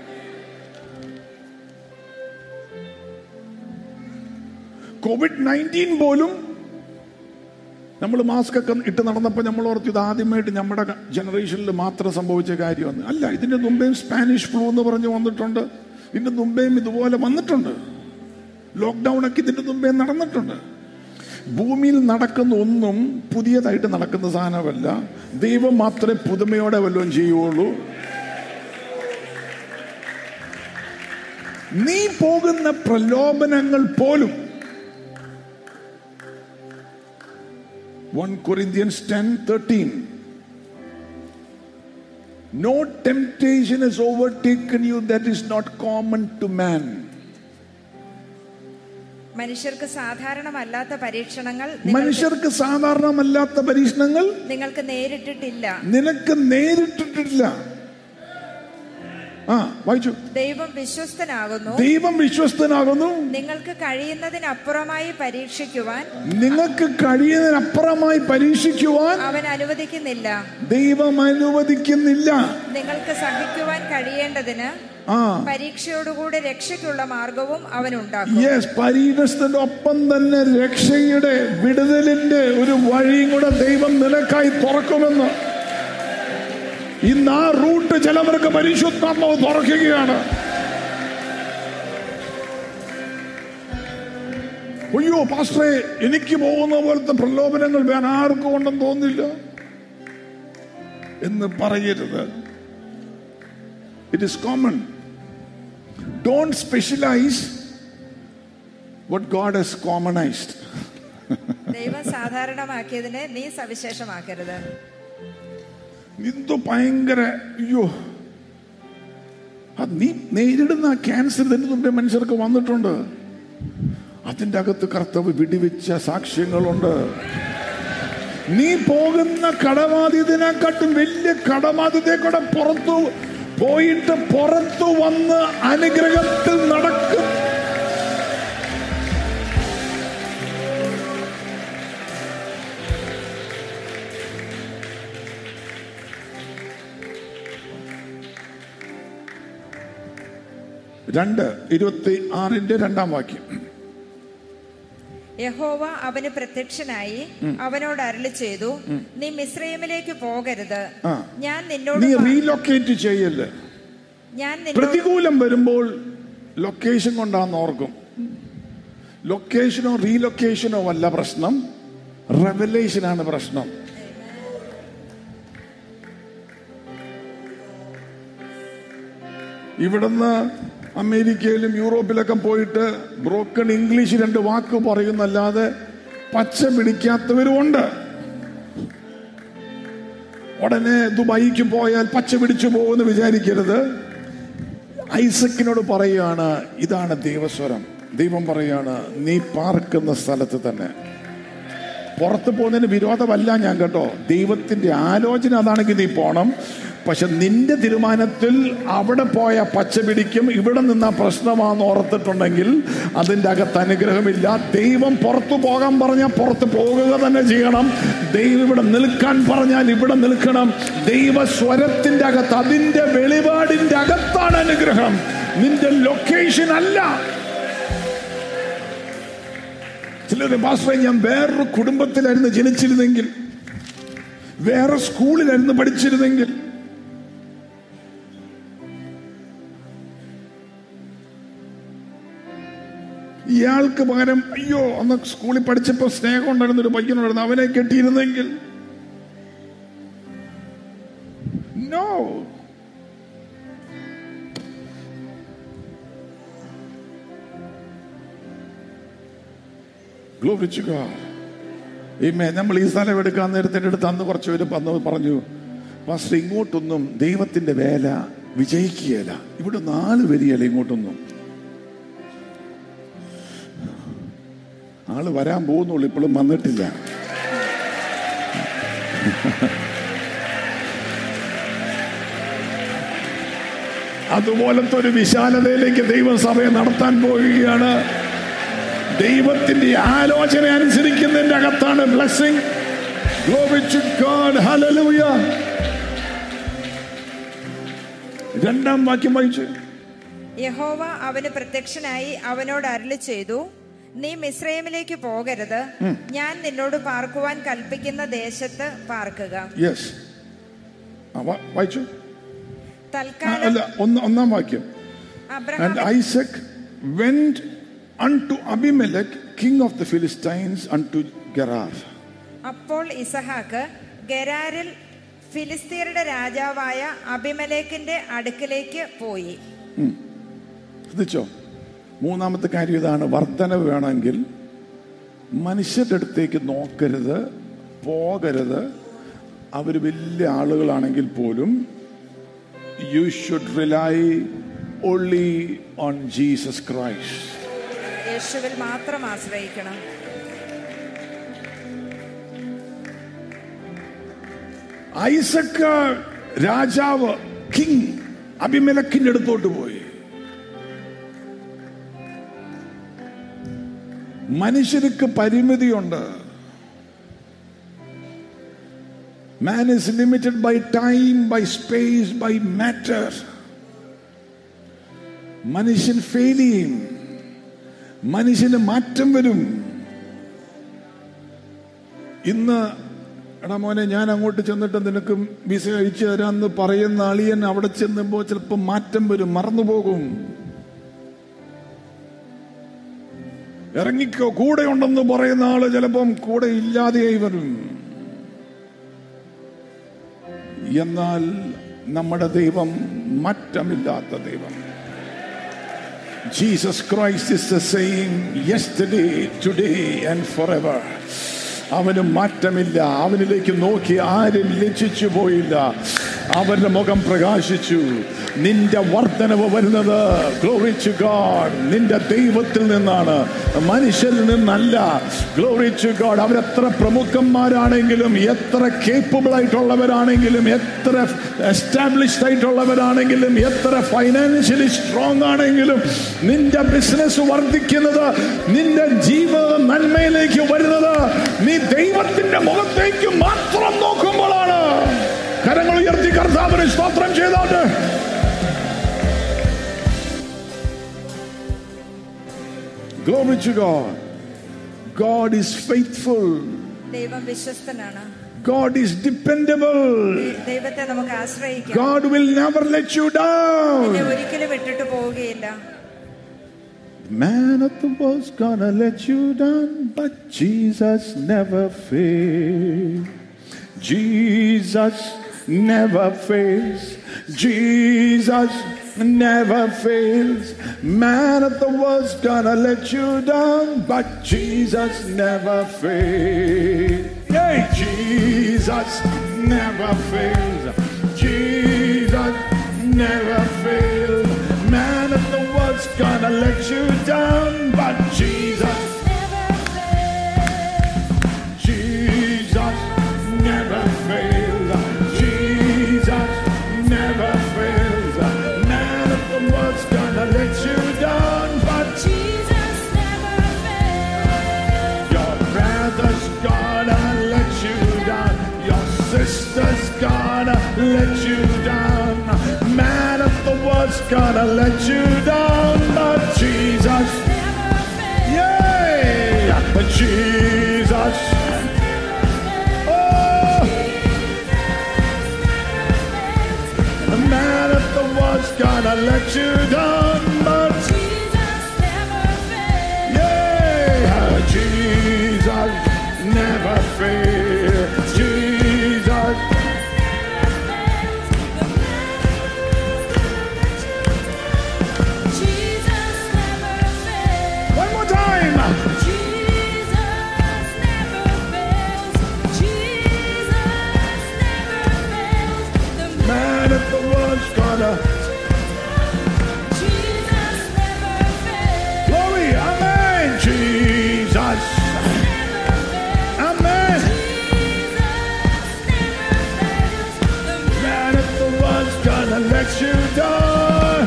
കോവിഡ് നയൻറ്റീൻ പോലും നമ്മൾ മാസ്ക് ഒക്കെ ഇട്ട് നടന്നപ്പോൾ നമ്മൾ ഓർത്ത് ഇത് ആദ്യമായിട്ട് നമ്മുടെ ജനറേഷനിൽ മാത്രം സംഭവിച്ച കാര്യമാണ് അല്ല ഇതിന്റെ മുമ്പേയും സ്പാനിഷ് ഫ്ലൂ എന്ന് പറഞ്ഞ് വന്നിട്ടുണ്ട് ഇതിന്റെ മുമ്പേയും ഇതുപോലെ വന്നിട്ടുണ്ട് ലോക്ക്ഡൗൺ ഒക്കെ ഇതിന്റെ മുമ്പേ നടന്നിട്ടുണ്ട് ഭൂമിയിൽ നടക്കുന്ന ഒന്നും പുതിയതായിട്ട് നടക്കുന്ന സാധനമല്ല ദൈവം മാത്രമേ പുതുമയോടെ വല്ലതും ചെയ്യുള്ളൂ നീ പോകുന്ന പ്രലോഭനങ്ങൾ പോലും 1 Corinthians 10 13. No temptation has overtaken you that is not common to man. മനുഷ്യർക്ക് സാധാരണമല്ലാത്ത പരീക്ഷണങ്ങൾ നിങ്ങൾ- മനുഷ്യർക്ക് സാധാരണമല്ലാത്ത പരീക്ഷണങ്ങൾ നിങ്ങൾക്ക് നേരിട്ടിട്ടില്ല നിനക്ക് നേരിട്ടിട്ടില്ല ആ വായിച്ചു ദൈവം വിശ്വസ്തനാകുന്നു ദൈവം വിശ്വസ്തനാകുന്നു നിങ്ങൾക്ക് കഴിയുന്നതിനപ്പുറമായി പരീക്ഷിക്കുവാൻ നിങ്ങൾക്ക് കഴിയുന്നതിനപ്പുറമായി പരീക്ഷിക്കുവാൻ അവൻ അനുവദിക്കുന്നില്ല ദൈവം അനുവദിക്കുന്നില്ല നിങ്ങൾക്ക് സഹിക്കുവാൻ കഴിയേണ്ടതിന് ആ പരീക്ഷയോടുകൂടെ രക്ഷയ്ക്കുള്ള മാർഗവും അവൻ ഉണ്ടാക്കും യെസ് പരീക്ഷത്തിന്റെ ഒപ്പം തന്നെ രക്ഷയുടെ വിടുതലിന്റെ ഒരു വഴിയും കൂടെ ദൈവം നിനക്കായി തുറക്കുമെന്ന് ഇന്ന് ആ റൂട്ട് ചിലവർക്ക് പരിശുദ്ധാത്മാവ് തുറക്കുകയാണ് അയ്യോ പാസ്റ്ററെ എനിക്ക് പോകുന്ന പോലത്തെ പ്രലോഭനങ്ങൾ വേറെ ആർക്കും ഉണ്ടെന്ന് തോന്നില്ല എന്ന് പറയരുത് it is common don't specialise what God has commonized. ദൈവം സാധാരണമാക്കിയതിനെ നീ സവിശേഷമാക്കരുത് എന്തോ ഭയങ്കര അയ്യോ അത് നീ നേരിടുന്ന ക്യാൻസർ ഇതിന് മുമ്പേ മനുഷ്യർക്ക് വന്നിട്ടുണ്ട് അതിന്റെ അകത്ത് കർത്തവ് വിടിവെച്ച സാക്ഷ്യങ്ങളുണ്ട് നീ പോകുന്ന കടബാധ്യതനെക്കാട്ടും വലിയ കടബാധ്യതയെ കൂടെ പുറത്തു പോയിട്ട് പുറത്തു വന്ന് അനുഗ്രഹത്തിൽ നടക്കും രണ്ട് ഇരുപത്തി ആറിന്റെ രണ്ടാം വാക്യം യഹോവ അവന് പ്രത്യക്ഷനായി അവനോട് അരളി ചെയ്തു നീ മിശ്രയമിലേക്ക് പോകരുത് ആ. ഞാൻ നിന്നോട് നീ പ- റീലൊക്കേറ്റ് ചെയ്യല്ലേ ഞാൻ നിന്നോട് പ്രതികൂലം വരുമ്പോൾ ലൊക്കേഷൻ കൊണ്ടാന്ന് ഓർക്കും ലൊക്കേഷനോ റീലൊക്കേഷനോ അല്ല പ്രശ്നം റെവലേഷനാണ് പ്രശ്നം ഇവിടുന്ന് അമേരിക്കയിലും യൂറോപ്പിലൊക്കെ പോയിട്ട് ബ്രോക്കൺ ഇംഗ്ലീഷ് രണ്ട് വാക്ക് പറയുന്നല്ലാതെ പച്ച പിടിക്കാത്തവരുമുണ്ട് ഉടനെ ദുബായിക്ക് പോയാൽ പച്ച പിടിച്ചു പോകുമെന്ന് വിചാരിക്കരുത് ഐസക്കിനോട് പറയുകയാണ് ഇതാണ് ദൈവസ്വരം ദൈവം പറയാണ് നീ പാർക്കുന്ന സ്ഥലത്ത് തന്നെ പുറത്ത് പോകുന്നതിന് വിരോധമല്ല ഞാൻ കേട്ടോ ദൈവത്തിന്റെ ആലോചന അതാണെങ്കിൽ നീ പോണം പക്ഷെ നിന്റെ തീരുമാനത്തിൽ അവിടെ പോയ പച്ച പിടിക്കും ഇവിടെ നിന്ന പ്രശ്നമാണെന്ന് ഓർത്തിട്ടുണ്ടെങ്കിൽ അതിൻ്റെ അകത്ത് അനുഗ്രഹമില്ല ദൈവം പുറത്തു പോകാൻ പറഞ്ഞാൽ പുറത്ത് പോകുക തന്നെ ചെയ്യണം ദൈവം ഇവിടെ നിൽക്കാൻ പറഞ്ഞാൽ ഇവിടെ നിൽക്കണം ദൈവ സ്വരത്തിന്റെ അകത്ത് അതിന്റെ വെളിപാടിന്റെ അകത്താണ് അനുഗ്രഹം നിന്റെ ലൊക്കേഷൻ അല്ല ചിലര് പാസ്റ്ററെ ഞാൻ വേറൊരു കുടുംബത്തിലായിരുന്നു ജനിച്ചിരുന്നെങ്കിൽ വേറെ സ്കൂളിലായിരുന്നു പഠിച്ചിരുന്നെങ്കിൽ ഇയാൾക്ക് പകരം അയ്യോ അന്ന് സ്കൂളിൽ പഠിച്ചപ്പോ സ്നേഹം ഉണ്ടായിരുന്ന ഒരു പയ്യനുണ്ടായിരുന്നു അവനെ കെട്ടിയിരുന്നെങ്കിൽ നോ Glory to God. ഇമ്മേ നമ്മൾ ഈ സ്ഥലം എടുക്കാൻ നേരത്തിൻ്റെ അടുത്ത് അന്ന് കുറച്ച് പേര് വന്ന് പറഞ്ഞു പാസ്റ്റർ ഇങ്ങോട്ടൊന്നും ദൈവത്തിന്റെ വേല വിജയിക്കുകയില്ല ഇവിടെ നാല് വരികയില്ല ഇങ്ങോട്ടൊന്നും ആള് വരാൻ പോകുന്നുള്ളൂ ഇപ്പോഴും വന്നിട്ടില്ല അതുപോലത്തെ ഒരു വിശാലതയിലേക്ക് ദൈവം സഭയെ നടത്താൻ പോവുകയാണ് ദൈവത്തിന്റെ ആലോചന അനുസരിക്കുന്നതിന്റെ അകത്താണ് blessing Glory to God. Hallelujah. രണ്ടാം വാക്യം വായിച്ചു യഹോവ അവന് പ്രത്യക്ഷനായി അവനോട് അരളി ചെയ്തു നീ മിശ്രയമിലേക്ക് പോകരുത് ഞാൻ നിന്നോട് പാർക്കുവാൻ കൽപ്പിക്കുന്ന ദേശത്ത് പാർക്കുക യെസ് വായിച്ചു ആ, തൽക്കാലം അല്ല ഒന്ന് ഒന്നാം വാക്യം Abraham And Isaac went unto Abimelech, king of the Philistines, unto Gerar. അപ്പോൾ ഇസഹാക്ക് ഗരാരിൽ ഫിലിസ്തീനയുടെ രാജാവായ അബിമലേക്കിന്റെ അടുക്കിലേക്ക് പോയി ശ്രദ്ധിച്ചോ മൂന്നാമത്തെ കാര്യം ഇതാണ് വർധനവ് വേണമെങ്കിൽ മനുഷ്യരുടെ അടുത്തേക്ക് നോക്കരുത് പോകരുത് അവർ വലിയ ആളുകളാണെങ്കിൽ പോലും you should rely only on Jesus Christ യേശുവിൽ മാത്രം ആശ്രയിക്കണം ഐസക്ക് രാജാവ് കിങ് അഭിമലക്കിന്റെ അടുത്തോട്ട് പോയി മനുഷ്യർക്ക് പരിമിതിയുണ്ട് man is limited by time by space by matter മനുഷ്യൻ ഫെയിൽ ചെയ്യും മനുഷ്യന് മാറ്റം വരും ഇന്ന് എടാ മോനെ ഞാൻ അങ്ങോട്ട് ചെന്നിട്ട് നിനക്ക് വിസ അയച്ചു തരാമെന്ന് പറയുന്ന അളിയൻ അവിടെ ചെന്നുമ്പോൾ ചിലപ്പോൾ മാറ്റം വരും മറന്നുപോകും ഇറങ്ങിക്കോ കൂടെ ഉണ്ടെന്ന് പറയുന്ന ആള് ചിലപ്പം കൂടെ ഇല്ലാതെയായി വരും എന്നാൽ നമ്മുടെ ദൈവം മാറ്റമില്ലാത്ത ദൈവം Jesus Christ is the same yesterday today and for ever അവന് മാറ്റമില്ല അവനിലേക്ക് നോക്കി ആരും ലജ്ജിച്ചു പോയില്ല അവന്റെ മുഖം പ്രകാശിച്ചു നിന്റെ വർധനവ് വരുന്നത് ഗ്ലോറിച്ചു ഗാഡ് നിന്റെ ദൈവത്തിൽ നിന്നാണ് മനുഷ്യരിൽ നിന്നല്ല ഗ്ലോറിച്ചു ഗാഡ് അവരെത്ര പ്രമുഖന്മാരാണെങ്കിലും എത്ര കേപ്പബിൾ ആയിട്ടുള്ളവരാണെങ്കിലും എത്ര എസ്റ്റാബ്ലിഷ്ഡ് ആയിട്ടുള്ളവരാണെങ്കിലും എത്ര ഫൈനാൻഷ്യലി സ്ട്രോങ് ആണെങ്കിലും നിന്റെ ബിസിനസ് വർദ്ധിക്കുന്നത് നിന്റെ ജീവിത നന്മയിലേക്ക് വരുന്നത് നീ ദൈവത്തിന്റെ മുഖത്തേക്ക് മാത്രം നോക്കുമ്പോഴാണ് കരങ്ങൾ ഉയർത്തി കർത്താവിന് സ്തോത്രം ചെയ്തോട്ട് Glory to God. God is faithful. ദൈവം വിശ്വസ്തനാണ് God is dependable. ദൈവത്തെ നമുക്ക് ആശ്രയിക്കാം God will never let you down. നിന്നെ ഒരിക്കലും വിട്ടിട്ട് പോവുകയില്ല Man of the world's gonna let you down, but Jesus never fails. Jesus never fails. Jesus never fails. Man of the world's gonna let you down, but Jesus never fails. Hey, Jesus never fails. Jesus never fails. Man of the world's gonna let you down, but Jesus, Jesus never fails. Jesus never fails. Man of the world's gonna let you down, but your brother's gonna let you down. Your sister's gonna let you down. Man of the world's gonna let you down, but Jesus, yeah, but Jesus, oh, man of the world's gonna let you down, but yeah, Jesus never fails. Jesus. One more time. Man of the world's gonna glory, amen. Jesus, amen. Man of the world's gonna let you down.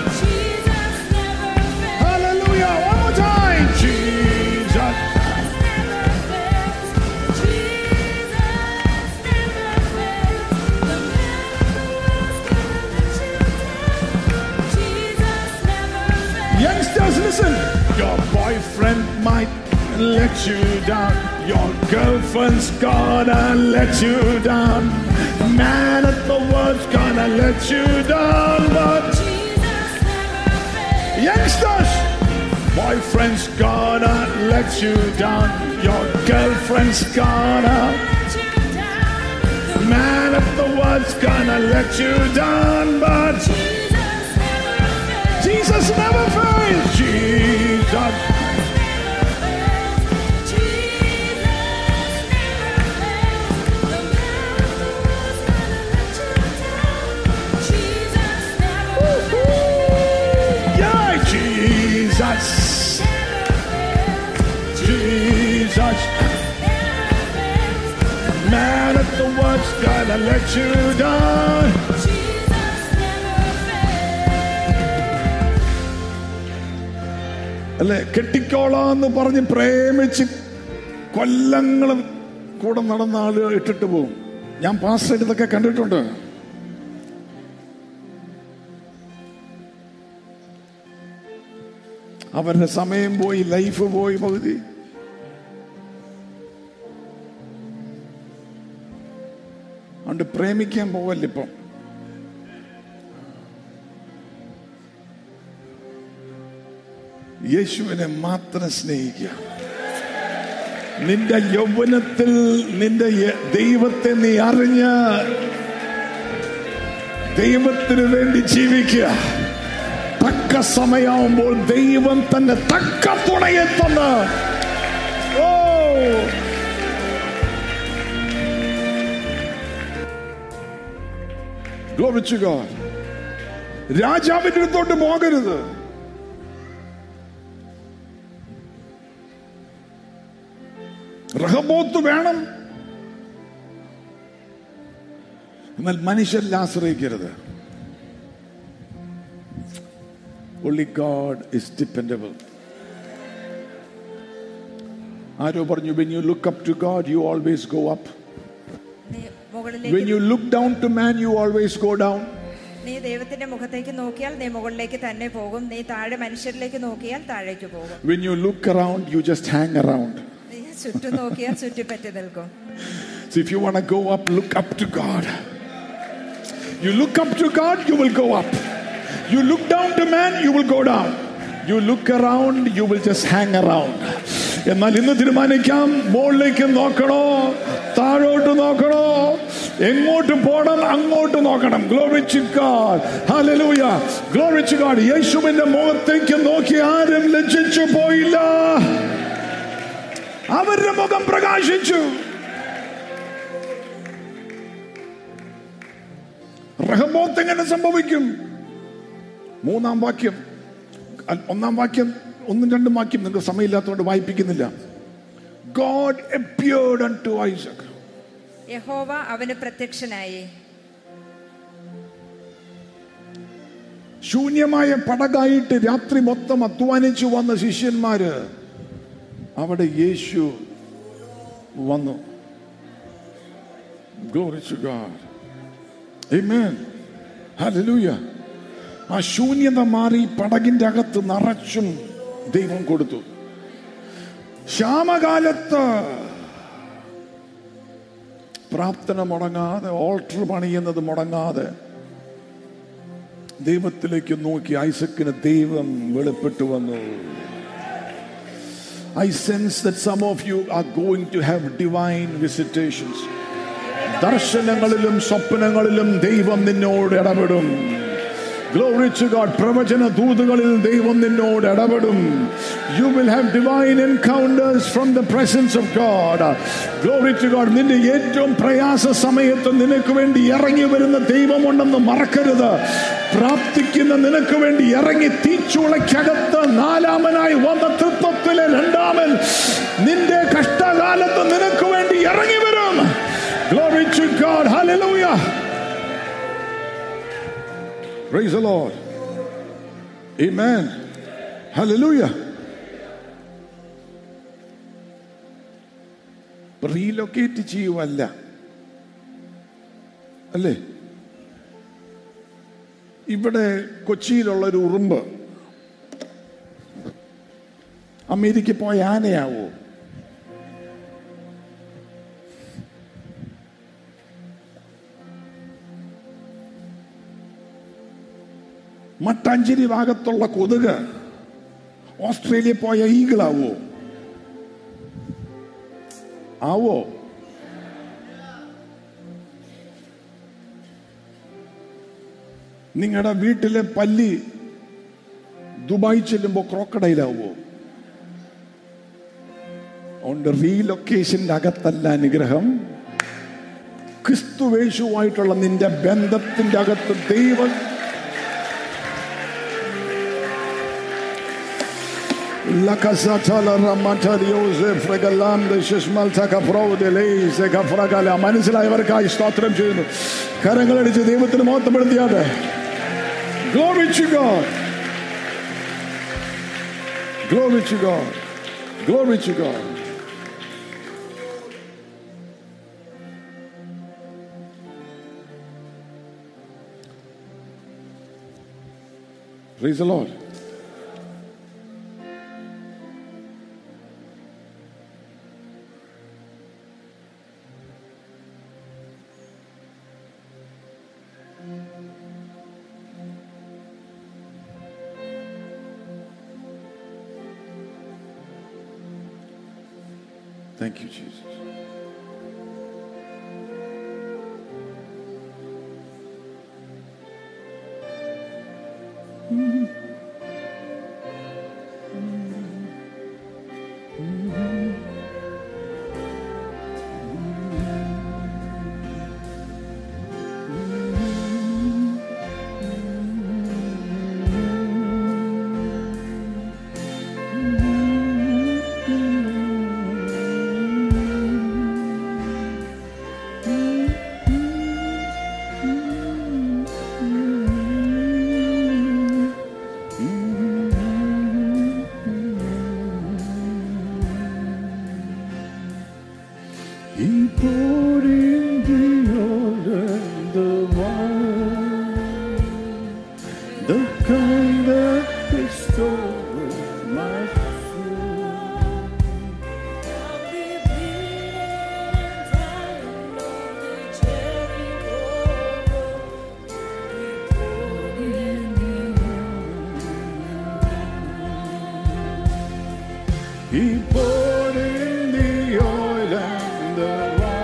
Hallelujah, one more time. Jesus, youngsters, listen. Your boyfriend might let you down. Your girlfriend's gonna let you down. Man of the world's gonna let you down, but youngsters, boyfriend's gonna let you down. Your girlfriend's gonna. Man of the world's gonna let you down, but Jesus never fails. Jesus. Yeah, Jesus. Jesus. Man at the worst gotta let you down. അല്ലെ കെട്ടിക്കോളാന്ന് പറഞ്ഞ് പ്രേമിച്ച് കൊല്ലങ്ങൾ കൂടെ നടന്ന ആളുകൾ ഇട്ടിട്ട് പോകും ഞാൻ പാസ്സായിട്ട് ഇതൊക്കെ കണ്ടിട്ടുണ്ട് അവരുടെ സമയം പോയി ലൈഫ് പോയി പകുതി അതുകൊണ്ട് പ്രേമിക്കാൻ പോവല്ല ഇപ്പം യേശുവിനെ മാത്രം സ്നേഹിക്കുക നിന്റെ യൗവനത്തിൽ നിന്റെ യ- ദൈവത്തെ നീ അറിഞ്ഞ് ദൈവത്തിന് വേണ്ടി ജീവിക്കുക തക്ക സമയമാകുമ്പോൾ ദൈവം തന്റെ തക്ക തുണയെ തന്ന് ഓ Glory to God. രാജാവിന്റെ അടുത്തോട്ട് പോകരുത് റഹബോത്ത് വേണം എന്നാൽ മനുഷ്യരിൽ ആശ്രയിക്കരുത് Only God is dependable. ആരോ പറഞ്ഞു when you look up to God you always go up നീ when മുകളിലേക്ക് you look down to man you always go down നീ ദൈവത്തിന്റെ മുഖത്തേക്ക് നോക്കിയാൽ നീ മുകളിലേക്ക് തന്നെ പോകും നീ താഴെ മനുഷ്യരിലേക്ക് നോക്കിയാൽ താഴേക്ക് പോകും when you look around you just hang around നീ ചുറ്റും നോക്കിയാൽ ചുറ്റിപ്പറ്റി നിൽക്കും so if you want to go up look up to God you look up to God you will go up you look down to man you will go down you look around you will just hang around എന്നാൽ ഇന്ന് തീരുമാനിക്കാം മുകളിലേക്ക് നോക്കണോ താഴോട്ട് നോക്കണോ എങ്ങോട്ട് പോകണം അങ്ങോട്ട് നോക്കണം glory to God hallelujah glory to God യേശുവിന്റെ മുഖത്തേക്ക് നോക്കി ആരും ലജ്ജിച്ചു പോയില്ല അവരുടെ മുഖം പ്രകാശിച്ചു റഹബോത്ത് എങ്ങനെ സംഭവിക്കും മൂന്നാം വാക്യം അ- ഒന്നാം വാക്യം ഒന്നും രണ്ടും വാക്യം നിങ്ങൾക്ക് സമയമില്ലാത്തതുകൊണ്ട് വായിപ്പിക്കുന്നില്ല ഗോഡ് appeared unto Isaac. യഹോവ അവന് പ്രത്യക്ഷനായി ശൂന്യമായ പടകായിട്ട് രാത്രി മൊത്തം അധ്വാനിച്ചു വന്ന ശിഷ്യന്മാര് അവിടെ യേശു വന്നു Glory to God. Amen. Hallelujah. ആ ശൂന്യത മാറി പടകിന്റെ അകത്ത് നിറച്ചും ദൈവം കൊടുത്തു ക്ഷാമകാലത്ത് പ്രാർത്ഥന മുടങ്ങാതെ ഓൾട്ടർ പണിയുന്നത് മുടങ്ങാതെ ദൈവത്തിലേക്ക് നോക്കി ഐസക്കിന് ദൈവം വെളിപ്പെട്ടു വന്നു I sense that some of you are going to have divine visitations. ദർശനങ്ങളിലും സ്വപ്നങ്ങളിലും ദൈവം നിന്നോട് ഇടപെടും Glory to God. പ്രവചന ദൂതുകളിൽ ദൈവം നിന്നോട് ഇടപെടും you will have divine encounters from the presence of God glory to God നിന്റെ ഏറ്റവും പ്രയാസ സമയത്ത് നിനക്ക് വേണ്ടി ഇറങ്ങി വരുന്ന ദൈവമുണ്ടെന്ന് മറക്കരുത് പ്രാർത്ഥിക്കുന്ന നിനക്ക് വേണ്ടി ഇറങ്ങി തീച്ചുളയ്ക്കകത്ത് നാലാമനായി വന്ന തൃത്വത്തിലെ രണ്ടാമൻ നിന്റെ കഷ്ടകാലത്ത് നിനക്ക് വേണ്ടി ഇറങ്ങി വരും glory to God hallelujah Praise the Lord. Amen. Hallelujah. Relocate ചെയ്യുവല്ല അല്ലേ ഇവിടെ കൊച്ചിയിലുള്ള ഒരു ഉറുമ്പ് അമേരിക്ക പോയ ആനയാവോ മട്ടാഞ്ചേരി ഭാഗത്തുള്ള കൊതുക് ഓസ്ട്രേലിയ പോയ ഈഗിളാവോ ആവോ നിങ്ങളുടെ വീട്ടിലെ പല്ലി ദുബായ് ചെല്ലുമ്പോ ക്രോക്കഡൈലാവോ അതുകൊണ്ട് റീലൊക്കേഷന്റെ അകത്തല്ല അനുഗ്രഹം ക്രിസ്തുവേശുവായിട്ടുള്ള നിന്റെ ബന്ധത്തിന്റെ അകത്ത് ദൈവം La casatala ramatariose fregalande ശിഷ്മൽത്ത കപ്രൗദലേസെ കഫ്രഗല മനസ്സിലായവർക്കായി സ്തോത്രം ചെയ്യുന്നു കരങ്ങളടിച്ച് ദൈവത്തിന് മോത്തപ്പെടുത്തിയാട്ടെ Glory to God. Glory to God. Glory to God. Praise the Lord. Thank you, Jesus. He poured in the oil and the wine, the kind that restored my soul. He poured in the oil and the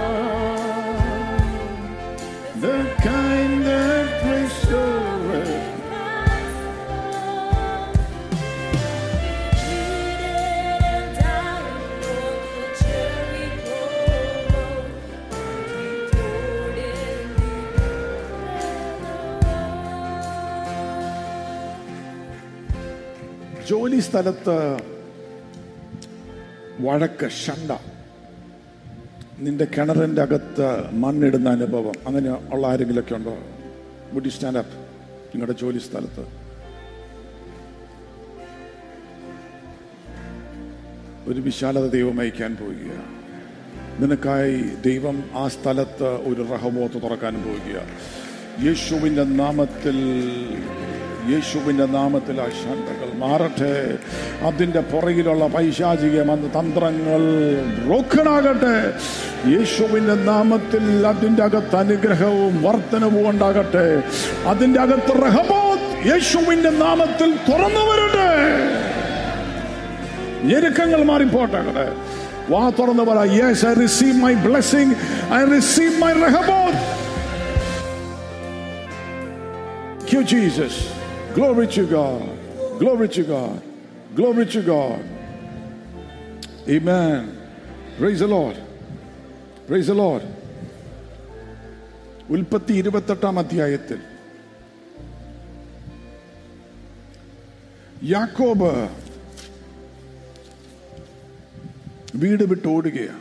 wine, the kind that restored. ജോലി സ്ഥലത്ത് വഴക്ക് ഷണ്ട നിന്റെ കിണറിന്റെ അകത്ത് മണ്ണിടുന്ന അനുഭവം അങ്ങനെ ഉള്ള ആരെങ്കിലൊക്കെ ഉണ്ടോ വുഡ് സ്റ്റാൻഡ് അപ്പ് നിങ്ങളുടെ ജോലി സ്ഥലത്ത് ഒരു വിശാലത ദൈവം അയക്കാൻ പോവുക നിനക്കായി ദൈവം ആ സ്ഥലത്ത് ഒരു റഹബോത്ത് തുറക്കാൻ പോവുക യേശുവിന്റെ നാമത്തിൽ യേശുവിന്റെ നാമത്തിൽ ആ ശണ്ടകൾ മാറട്ടെ അതിന്റെ പുറകിലുള്ള പൈശാചിക മന്ത്ര- തന്ത്രങ്ങൾ ബ്രോക്കണാകട്ടെ യേശുവിന്റെ നാമത്തിൽ അതിന്റെ അകത്ത് അനുഗ്രഹവും വർധനവും ഉണ്ടാകട്ടെ അതിന്റെ അകത്ത് റഹബോത്ത് യേശുവിന്റെ നാമത്തിൽ തുറന്നു വരട്ടെ ഞെരുക്കങ്ങൾ മാറിപ്പോട്ടെ കടെ വാ തുറന്ന് പറ yes I receive my blessing I receive my Rehoboth you, Jesus. Glory to God. Glory to God. Glory to God. Amen. Praise the Lord. Praise the Lord. ഉൽപ്പത്തി ഇരുപത്തെട്ടാം അധ്യായത്തിൽ യാക്കോബ് വീട് വിട്ട് ഓടുകയാണ്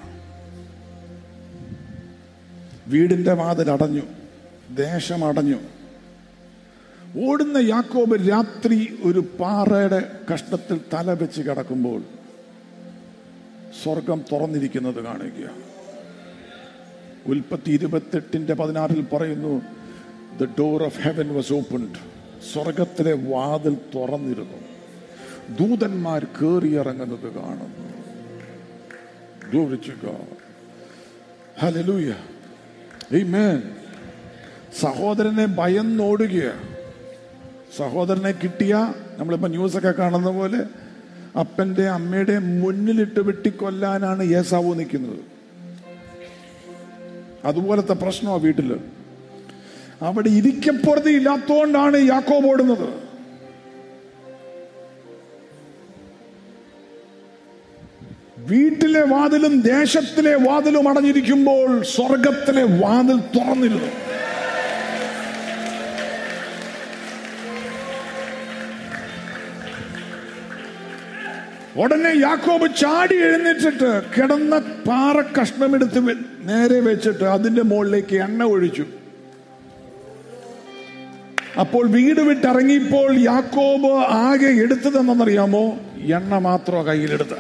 വീടിന്റെ വാതിൽ അടഞ്ഞു ദേശം അടഞ്ഞു ഓടുന്ന യാക്കോബ് രാത്രി ഒരു പാറയുടെ കഷ്ടത്തിൽ തല വെച്ച് കിടക്കുമ്പോൾ സ്വർഗം തുറന്നിരിക്കുന്നത് കാണുക ഉൽപ്പത്തി ഇരുപത്തെട്ടിന്റെ പതിനാറിൽ പറയുന്നു the door of heaven was opened സ്വർഗത്തിലെ വാതിൽ തുറന്നിരുന്നു ദൂതന്മാർ കയറിയിറങ്ങുന്നത് കാണുന്നു Glory to God. Hallelujah. Amen. സഹോദരനെ ഭയന്നോടുകയാണ് സഹോദരനെ കിട്ടിയ നമ്മളിപ്പോ ന്യൂസൊക്കെ കാണുന്ന പോലെ അപ്പന്റെ അമ്മയുടെ മുന്നിലിട്ട് വെട്ടിക്കൊല്ലാനാണ് യേസാവു നിൽക്കുന്നത് അതുപോലത്തെ പ്രശ്നമാണ് വീട്ടില് അവിടെ ഇരിക്കപ്പുറത്ത് ഇല്ലാത്തോണ്ടാണ് യാക്കോബ് ഓടുന്നത് വീട്ടിലെ വാതിലും ദേശത്തിലെ വാതിലും അടഞ്ഞിരിക്കുമ്പോൾ സ്വർഗത്തിലെ വാതിൽ തുറന്നിരുന്നു ഉടനെ യാക്കോബ് ചാടി എഴുന്നേറ്റിട്ട് കിടന്ന പാറ കഷ്ണമെടുത്ത് വെ- നേരെ വെച്ചിട്ട് അതിന്റെ മുകളിലേക്ക് എണ്ണ ഒഴിച്ചു അപ്പോൾ വീട് വിട്ടിറങ്ങിയപ്പോൾ യാക്കോബ് ആകെ എടുത്തതെന്നറിയാമോ എണ്ണ മാത്രമോ കയ്യിലെടുത്ത്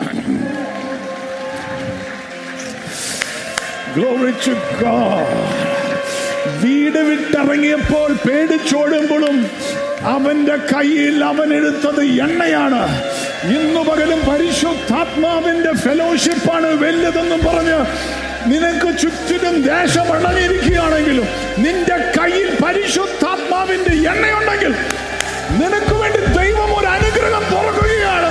Glory to God. വീട് വിട്ടിറങ്ങിയപ്പോൾ പേടിച്ചോടുമ്പോഴും അവന്റെ കയ്യിൽ അവൻ എടുത്തത് എണ്ണയാണ് ഇന്നു പകലും പരിശുദ്ധാത്മാവിന്റെ ഫെലോഷിപ്പാണ് വലുതെന്നും പറഞ്ഞ് നിനക്ക് ചുറ്റിനും ദേശം അടങ്ങിയിരിക്കുകയാണെങ്കിലും നിന്റെ കയ്യിൽ പരിശുദ്ധാത്മാവിന്റെ എണ്ണയുണ്ടെങ്കിൽ നിനക്ക് വേണ്ടി ദൈവം ഒരു അനുഗ്രഹം തുറക്കുകയാണ്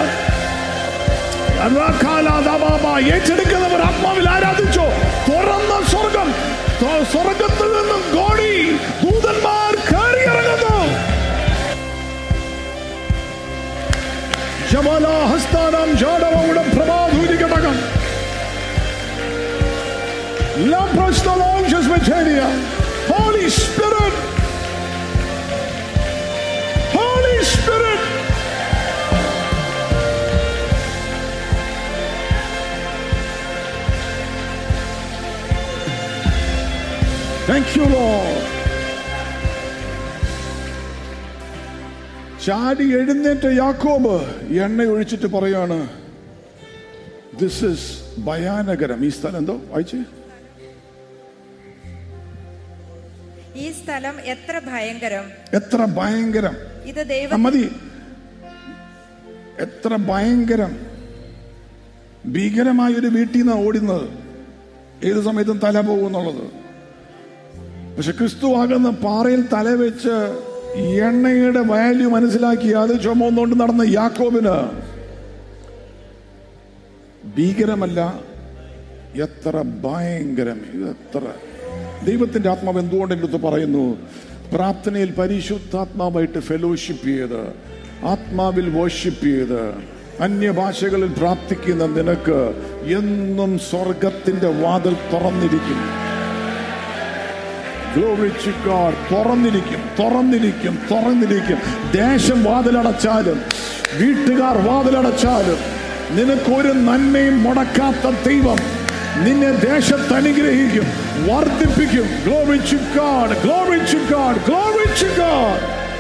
അതാകാലാദാബാബ. ഏറ്റെടുക്കുന്നവർ ആത്മാവിൽ ആരാധിച്ചോ തുറന്ന സ്വർഗം ത- സ്വർഗത്തിൽ നിന്നും ഗോടി ദൂതന്മാർ കയറി ഇറങ്ങുന്നു ജബലഹസ്താനം ജാടവയുടെ പ്രഭാധൂരി ഘടകം Holy Spirit Holy Spirit Thank you, Lord. ചാടി എഴുന്നേറ്റ യാക്കോബ് എണ്ണ ഒഴിച്ചിട്ട് പറയാണ് ദിസ് ഇസ് ഭയാനകരം ഈ സ്ഥലം എന്തോ വായിച്ച് ഈ സ്ഥലം എത്ര ഭയങ്കരം എത്ര ഭയങ്കരം ഇത് ആ, ദൈവ മതി എത്ര ഭയങ്കരം ഭീകരമായ ഒരു വീട്ടിൽ നിന്നാണ് ഓടുന്നത് ഏത് സമയത്തും തല പോകുന്നുള്ളത് പക്ഷെ ക്രിസ്തു ആകുന്ന പാറയിൽ തല വെച്ച് എണ്ണയുടെ വാല്യൂ മനസ്സിലാക്കി അത് ചുമന്നുകൊണ്ട് നടന്ന യാക്കോബിന് ഭീകരമല്ല എത്ര ഭയങ്കരം ഇത് എത്ര ദൈവത്തിന്റെ ആത്മാവ് എന്തുകൊണ്ട് എൻ്റെ അടുത്ത് പറയുന്നു പ്രാർത്ഥനയിൽ പരിശുദ്ധാത്മാവായിട്ട് ഫെലോഷിപ്പ് ചെയ്ത് ആത്മാവിൽ വർഷിപ്പ് ചെയ്ത് അന്യഭാഷകളിൽ പ്രാർത്ഥിക്കുന്ന നിനക്ക് എന്നും സ്വർഗത്തിന്റെ വാതിൽ തുറന്നിരിക്കും Glory to God. തുറന്നിരിക്കും തുറന്നിരിക്കും തുറന്നിരിക്കും ദേശം വാതിലടച്ചാലും വീട്ടുകാർ വാതിലടച്ചാലും നിനക്കൊരു നന്മയും മുടക്കാത്ത ദൈവം നിന്നെ ദേശത്ത് അനുഗ്രഹിക്കും വർദ്ധിപ്പിക്കും Glory to God. Glory to God. Glory to God.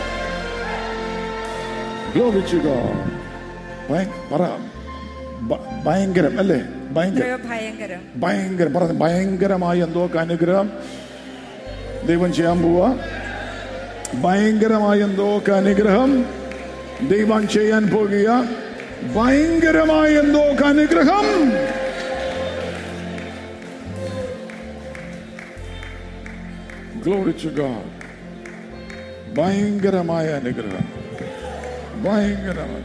Glory to God. ഭയ- പറ ഭ- ഭയങ്കരം അല്ലേ ഭയങ്കരം എത്രയോ ഭയങ്കരം ഭയങ്കരം പറഞ്ഞ ഭയങ്കരമായ എന്തോ ഒക്കെ അനുഗ്രഹം ദൈവം ചെയ്യാൻ പോവാ ഭയങ്കരമായ എന്തോ ഒക്കെ അനുഗ്രഹം ദൈവം ചെയ്യാൻ പോകുക ഭയങ്കരമായ എന്തോ ഒക്കെ അനുഗ്രഹം Glory to God. ഭയങ്കരമായ അനുഗ്രഹം ഭയങ്കരമായ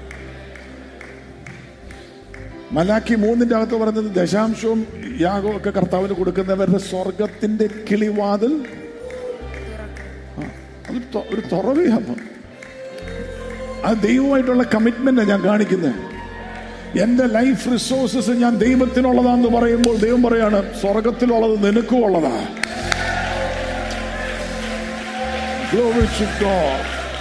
മലാക്കി മൂന്നിന്റെ അകത്ത് പറയുന്നത് ദശാംശവും യാഗവും ഒക്കെ കർത്താവിന് കൊടുക്കുന്നവരുടെ സ്വർഗത്തിന്റെ കിളിവാതിൽ ആ, അത് തൊ- ഒരു തുറവിയാണ് അത് ദൈവമായിട്ടുള്ള കമ്മിറ്റ്മെന്റ് ഞാൻ കാണിക്കുന്നത് എന്റെ ലൈഫ് റിസോഴ്സസ് ഞാൻ ദൈവത്തിനുള്ളതാന്ന് പറയുമ്പോൾ ദൈവം പറയാണ് സ്വർഗത്തിലുള്ളത് നിനക്കും ഉള്ളതാ Glory to God.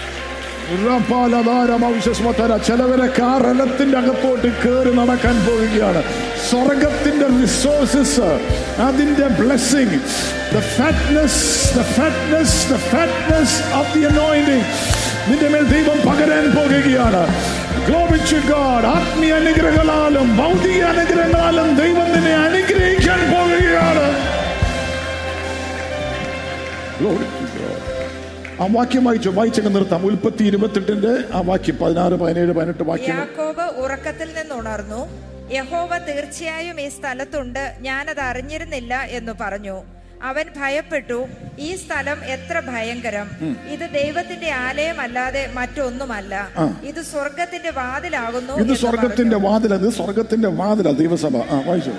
ഉറപ്പാലധാരമാവശ്യസ്മത്തര ചിലവരെ കാറലത്തിന്റെ അകത്തോട്ട് കയറി നടക്കാൻ പോവുകയാണ് സ്വർഗത്തിന്റെ റിസോഴ്സസ് അതിന്റെ blessing the fatness the fatness the fatness of the anointing നിന്റെ മേൽ ദൈവം പകരാൻ പോകുകയാണ് Glory to God. ആത്മീയ അനുഗ്രഹങ്ങളാലും ഭൗതിക അനുഗ്രഹങ്ങളാലും ദൈവം നിന്നെ അനുഗ്രഹിക്കാൻ പോവുകയാണ് Glory to God. ആ വാക്യം വായിച്ചു വായിച്ചങ്ങ് നിർത്താം ഉൽപ്പത്തി ഇരുപത്തെട്ടിന്റെ ആ വാക്യം പതിനാറ് പതിനേഴ് പതിനെട്ട് വാക്യം യാക്കോബ് ഉറക്കത്തിൽ നിന്നുണർന്നു യഹോവ തീർച്ചയായും ഈ സ്ഥലത്തുണ്ട് ഞാനത് അറിഞ്ഞിരുന്നില്ല എന്ന് പറഞ്ഞു അവൻ ഭയപ്പെട്ടു ഈ സ്ഥലം എത്ര ഭയങ്കരം ഇത് ദൈവത്തിന്റെ ആലയമല്ലാതെ മറ്റൊന്നുമല്ല ഇത് സ്വർഗത്തിന്റെ വാതിലാകുന്നു ഇത് എന്ന് സ്വർഗത്തിന്റെ വാതില ഇത് സ്വർഗത്തിന്റെ വാതില ദൈവസഭ ആ വായിച്ചു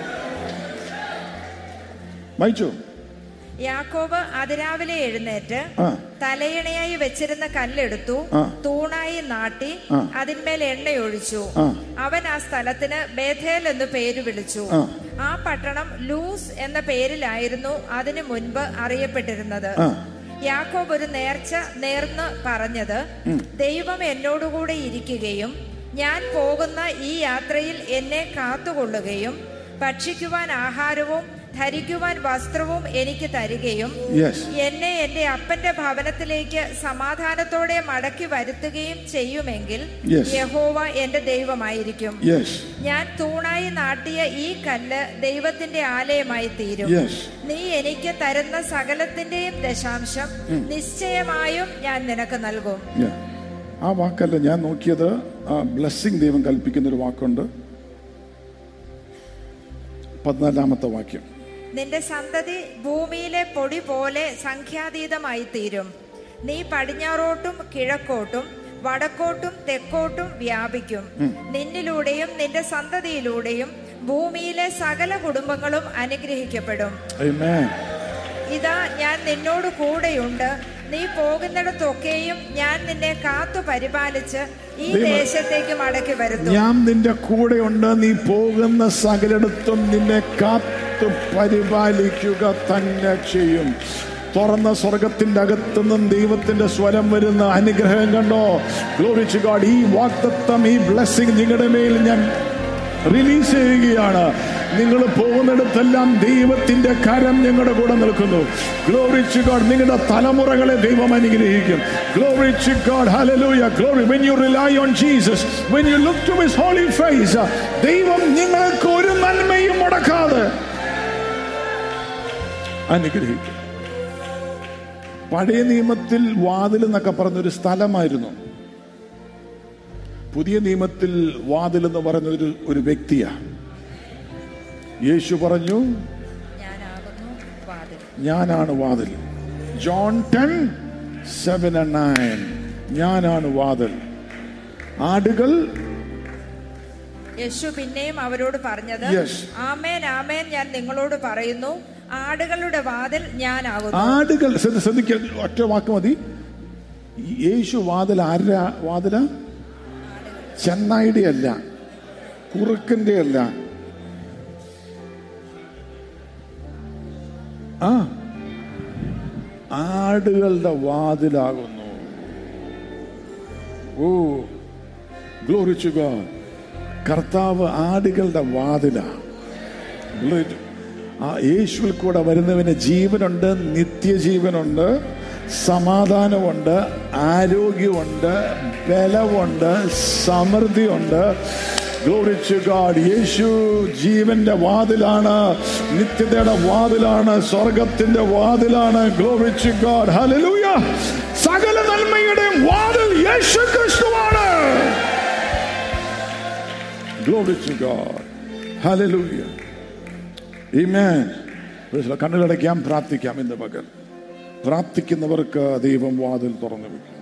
വായിച്ചു യാക്കോബ് അതിരാവിലെ എഴുന്നേറ്റ് ആ. തലയിണയായി വെച്ചിരുന്ന കല്ലെടുത്തു ആ. തൂണായി നാട്ടി അതിന്മേൽ എണ്ണയൊഴിച്ചു ആ. അവൻ ആ സ്ഥലത്തിന് ബേഥേൽ എന്ന് പേര് വിളിച്ചു ആ. ആ പട്ടണം ലൂസ് എന്ന പേരിലായിരുന്നു അതിനു മുൻപ് അറിയപ്പെട്ടിരുന്നത് ആ. യാക്കോബ് ഒരു നേർച്ച നേർന്ന് പറഞ്ഞത് ദൈവം എന്നോടുകൂടെ ഇരിക്കുകയും ഞാൻ പോകുന്ന ഈ യാത്രയിൽ എന്നെ കാത്തുകൊള്ളുകയും ഭക്ഷിക്കുവാൻ ആഹാരവും ധരിക്കുവാൻ വസ്ത്രവും എനിക്ക് തരികയും യെസ് എന്നെ എന്റെ അപ്പന്റെ ഭവനത്തിലേക്ക് സമാധാനത്തോടെ മടക്കി വരുത്തുകയും ചെയ്യുമെങ്കിൽ Yes. യഹോവ എന്റെ ദൈവമായിരിക്കും യെസ് ഞാൻ തൂണായി നാട്ടിയ ഈ കല്ല് ദൈവത്തിന്റെ ആലയമായി തീരും യെസ് നീ എനിക്ക് തരുന്ന സകലത്തിന്റെയും ദശാംശം നിശ്ചയമായും ഞാൻ നിനക്ക് നൽകും Yeah. ആ വാക്കല്ല ഞാൻ നോക്കിയത് ആ ബ്ലെസ്സിങ് ദൈവം കൽപ്പിക്കുന്ന ഒരു വാക്കുണ്ട് പതിനാലാമത്തെ വാക്യം നിന്റെ സന്തതി ഭൂമിയിലെ പൊടി പോലെ സംഖ്യാതീതമായി തീരും നീ പടിഞ്ഞാറോട്ടും കിഴക്കോട്ടും വടക്കോട്ടും തെക്കോട്ടും വ്യാപിക്കും നിന്നിലൂടെയും നിന്റെ സന്തതിയിലൂടെയും ഭൂമിയിലെ സകല കുടുംബങ്ങളും അനുഗ്രഹിക്കപ്പെടും Amen. ഇതാ ഞാൻ നിന്നോട് കൂടെയുണ്ട് നീ പോകുന്നിടത്തൊക്കെയും ഞാൻ നിന്നെ കാത്തു പരിപാലിച്ച് ഈ ദൈവം- ദേശത്തേക്ക് മടക്കി വരുത്തും ഞാൻ നിന്റെ കൂടെയുണ്ട് നീ പോകുന്ന സകലിടത്തും നിന്നെ കാത്തു പരിപാലിക്കുക തന്നെ ചെയ്യും തുറന്ന സ്വർഗത്തിന്റെ അകത്തുനിന്നും ദൈവത്തിന്റെ സ്വരം വരുന്ന അനുഗ്രഹം കണ്ടോ ഗ്ലോറിച്ച് ഗാഡ് ഈ വാക്തത്വം ഈ ബ്ലെസ്സിങ് നിങ്ങളുടെ മേൽ ഞാൻ റിലീസ് ചെയ്യുകയാണ് നിങ്ങൾ പോകുന്നിടത്തെല്ലാം ദൈവത്തിന്റെ കരം ഞങ്ങളുടെ കൂടെ നിൽക്കുന്നു ഗ്ലോറിച്ച് ഗോഡ് നിങ്ങളുടെ തലമുറകളെ ദൈവം അനുഗ്രഹിക്കും glory to God hallelujah glory when you rely on Jesus when you look to his holy face ദൈവം നിങ്ങൾക്ക് ഒരു നന്മയും മുടക്കാതെ അനുഗ്രഹിക്കും പഴയ നിയമത്തിൽ വാതിൽ എന്നൊക്കെ പറഞ്ഞൊരു സ്ഥലമായിരുന്നു പുതിയ നിയമത്തിൽ വാതിൽ എന്ന് പറയുന്ന ഒരു ഒരു വ്യക്തിയാ യേശു പറഞ്ഞു ഞാനാകുന്നു വാതിൽ ഞാനാണ് വാതിൽ John ten seven and nine ഞാനാണ് വാതിൽ ആടുകൾ യേശു പിന്നെയും അവരോട് പറഞ്ഞത് Yes. ആമേൻ ആമേൻ ഞാൻ നിങ്ങളോട് പറയുന്നു ആടുകളുടെ വാതിൽ ഞാനാകുന്നു ആടുകൾ ശ്രദ്ധ- ശ്രദ്ധിക്ക ഒറ്റ വാക്ക് മതി യേശു വാതിൽ ആരുടെ വാതില ചെന്നായിയുടെ അല്ല കുറുക്കന്റെ അല്ല ആ ആടുകളുടെ വാതിലാകുന്നു ഓ ഗ്ലോറിച്ചു ഗോഡ് കർത്താവ് ആടുകളുടെ വാതിലാ Glory to- ആ യേശുവിൽ കൂടെ വരുന്നവന് ജീവനുണ്ട് നിത്യജീവനുണ്ട് സമാധാനമുണ്ട് ആരോഗ്യമുണ്ട് ബലമുണ്ട് സമൃദ്ധിയുണ്ട് ഗ്ലോറിച്ചു ഗാഡ് യേശു ജീവന്റെ വാതിലാണ് നിത്യതയുടെ വാതിലാണ് സ്വർഗത്തിന്റെ വാതിലാണ് ഗ്ലോറിച്ചു ഗാഡ് ഹല്ലേലൂയ സകല നന്മയുടെയും വാതിൽ യേശു ക്രിസ്തുവാണ് Glory to God. Hallelujah. Amen. Praise the Lord. കണ്ണുകളടയ്ക്കാം പ്രാർത്ഥിക്കാം ഇന്ന് പകൽ പ്രാർത്ഥിക്കുന്നവർക്ക് ദൈവം വാതിൽ തുറന്നു വെക്കും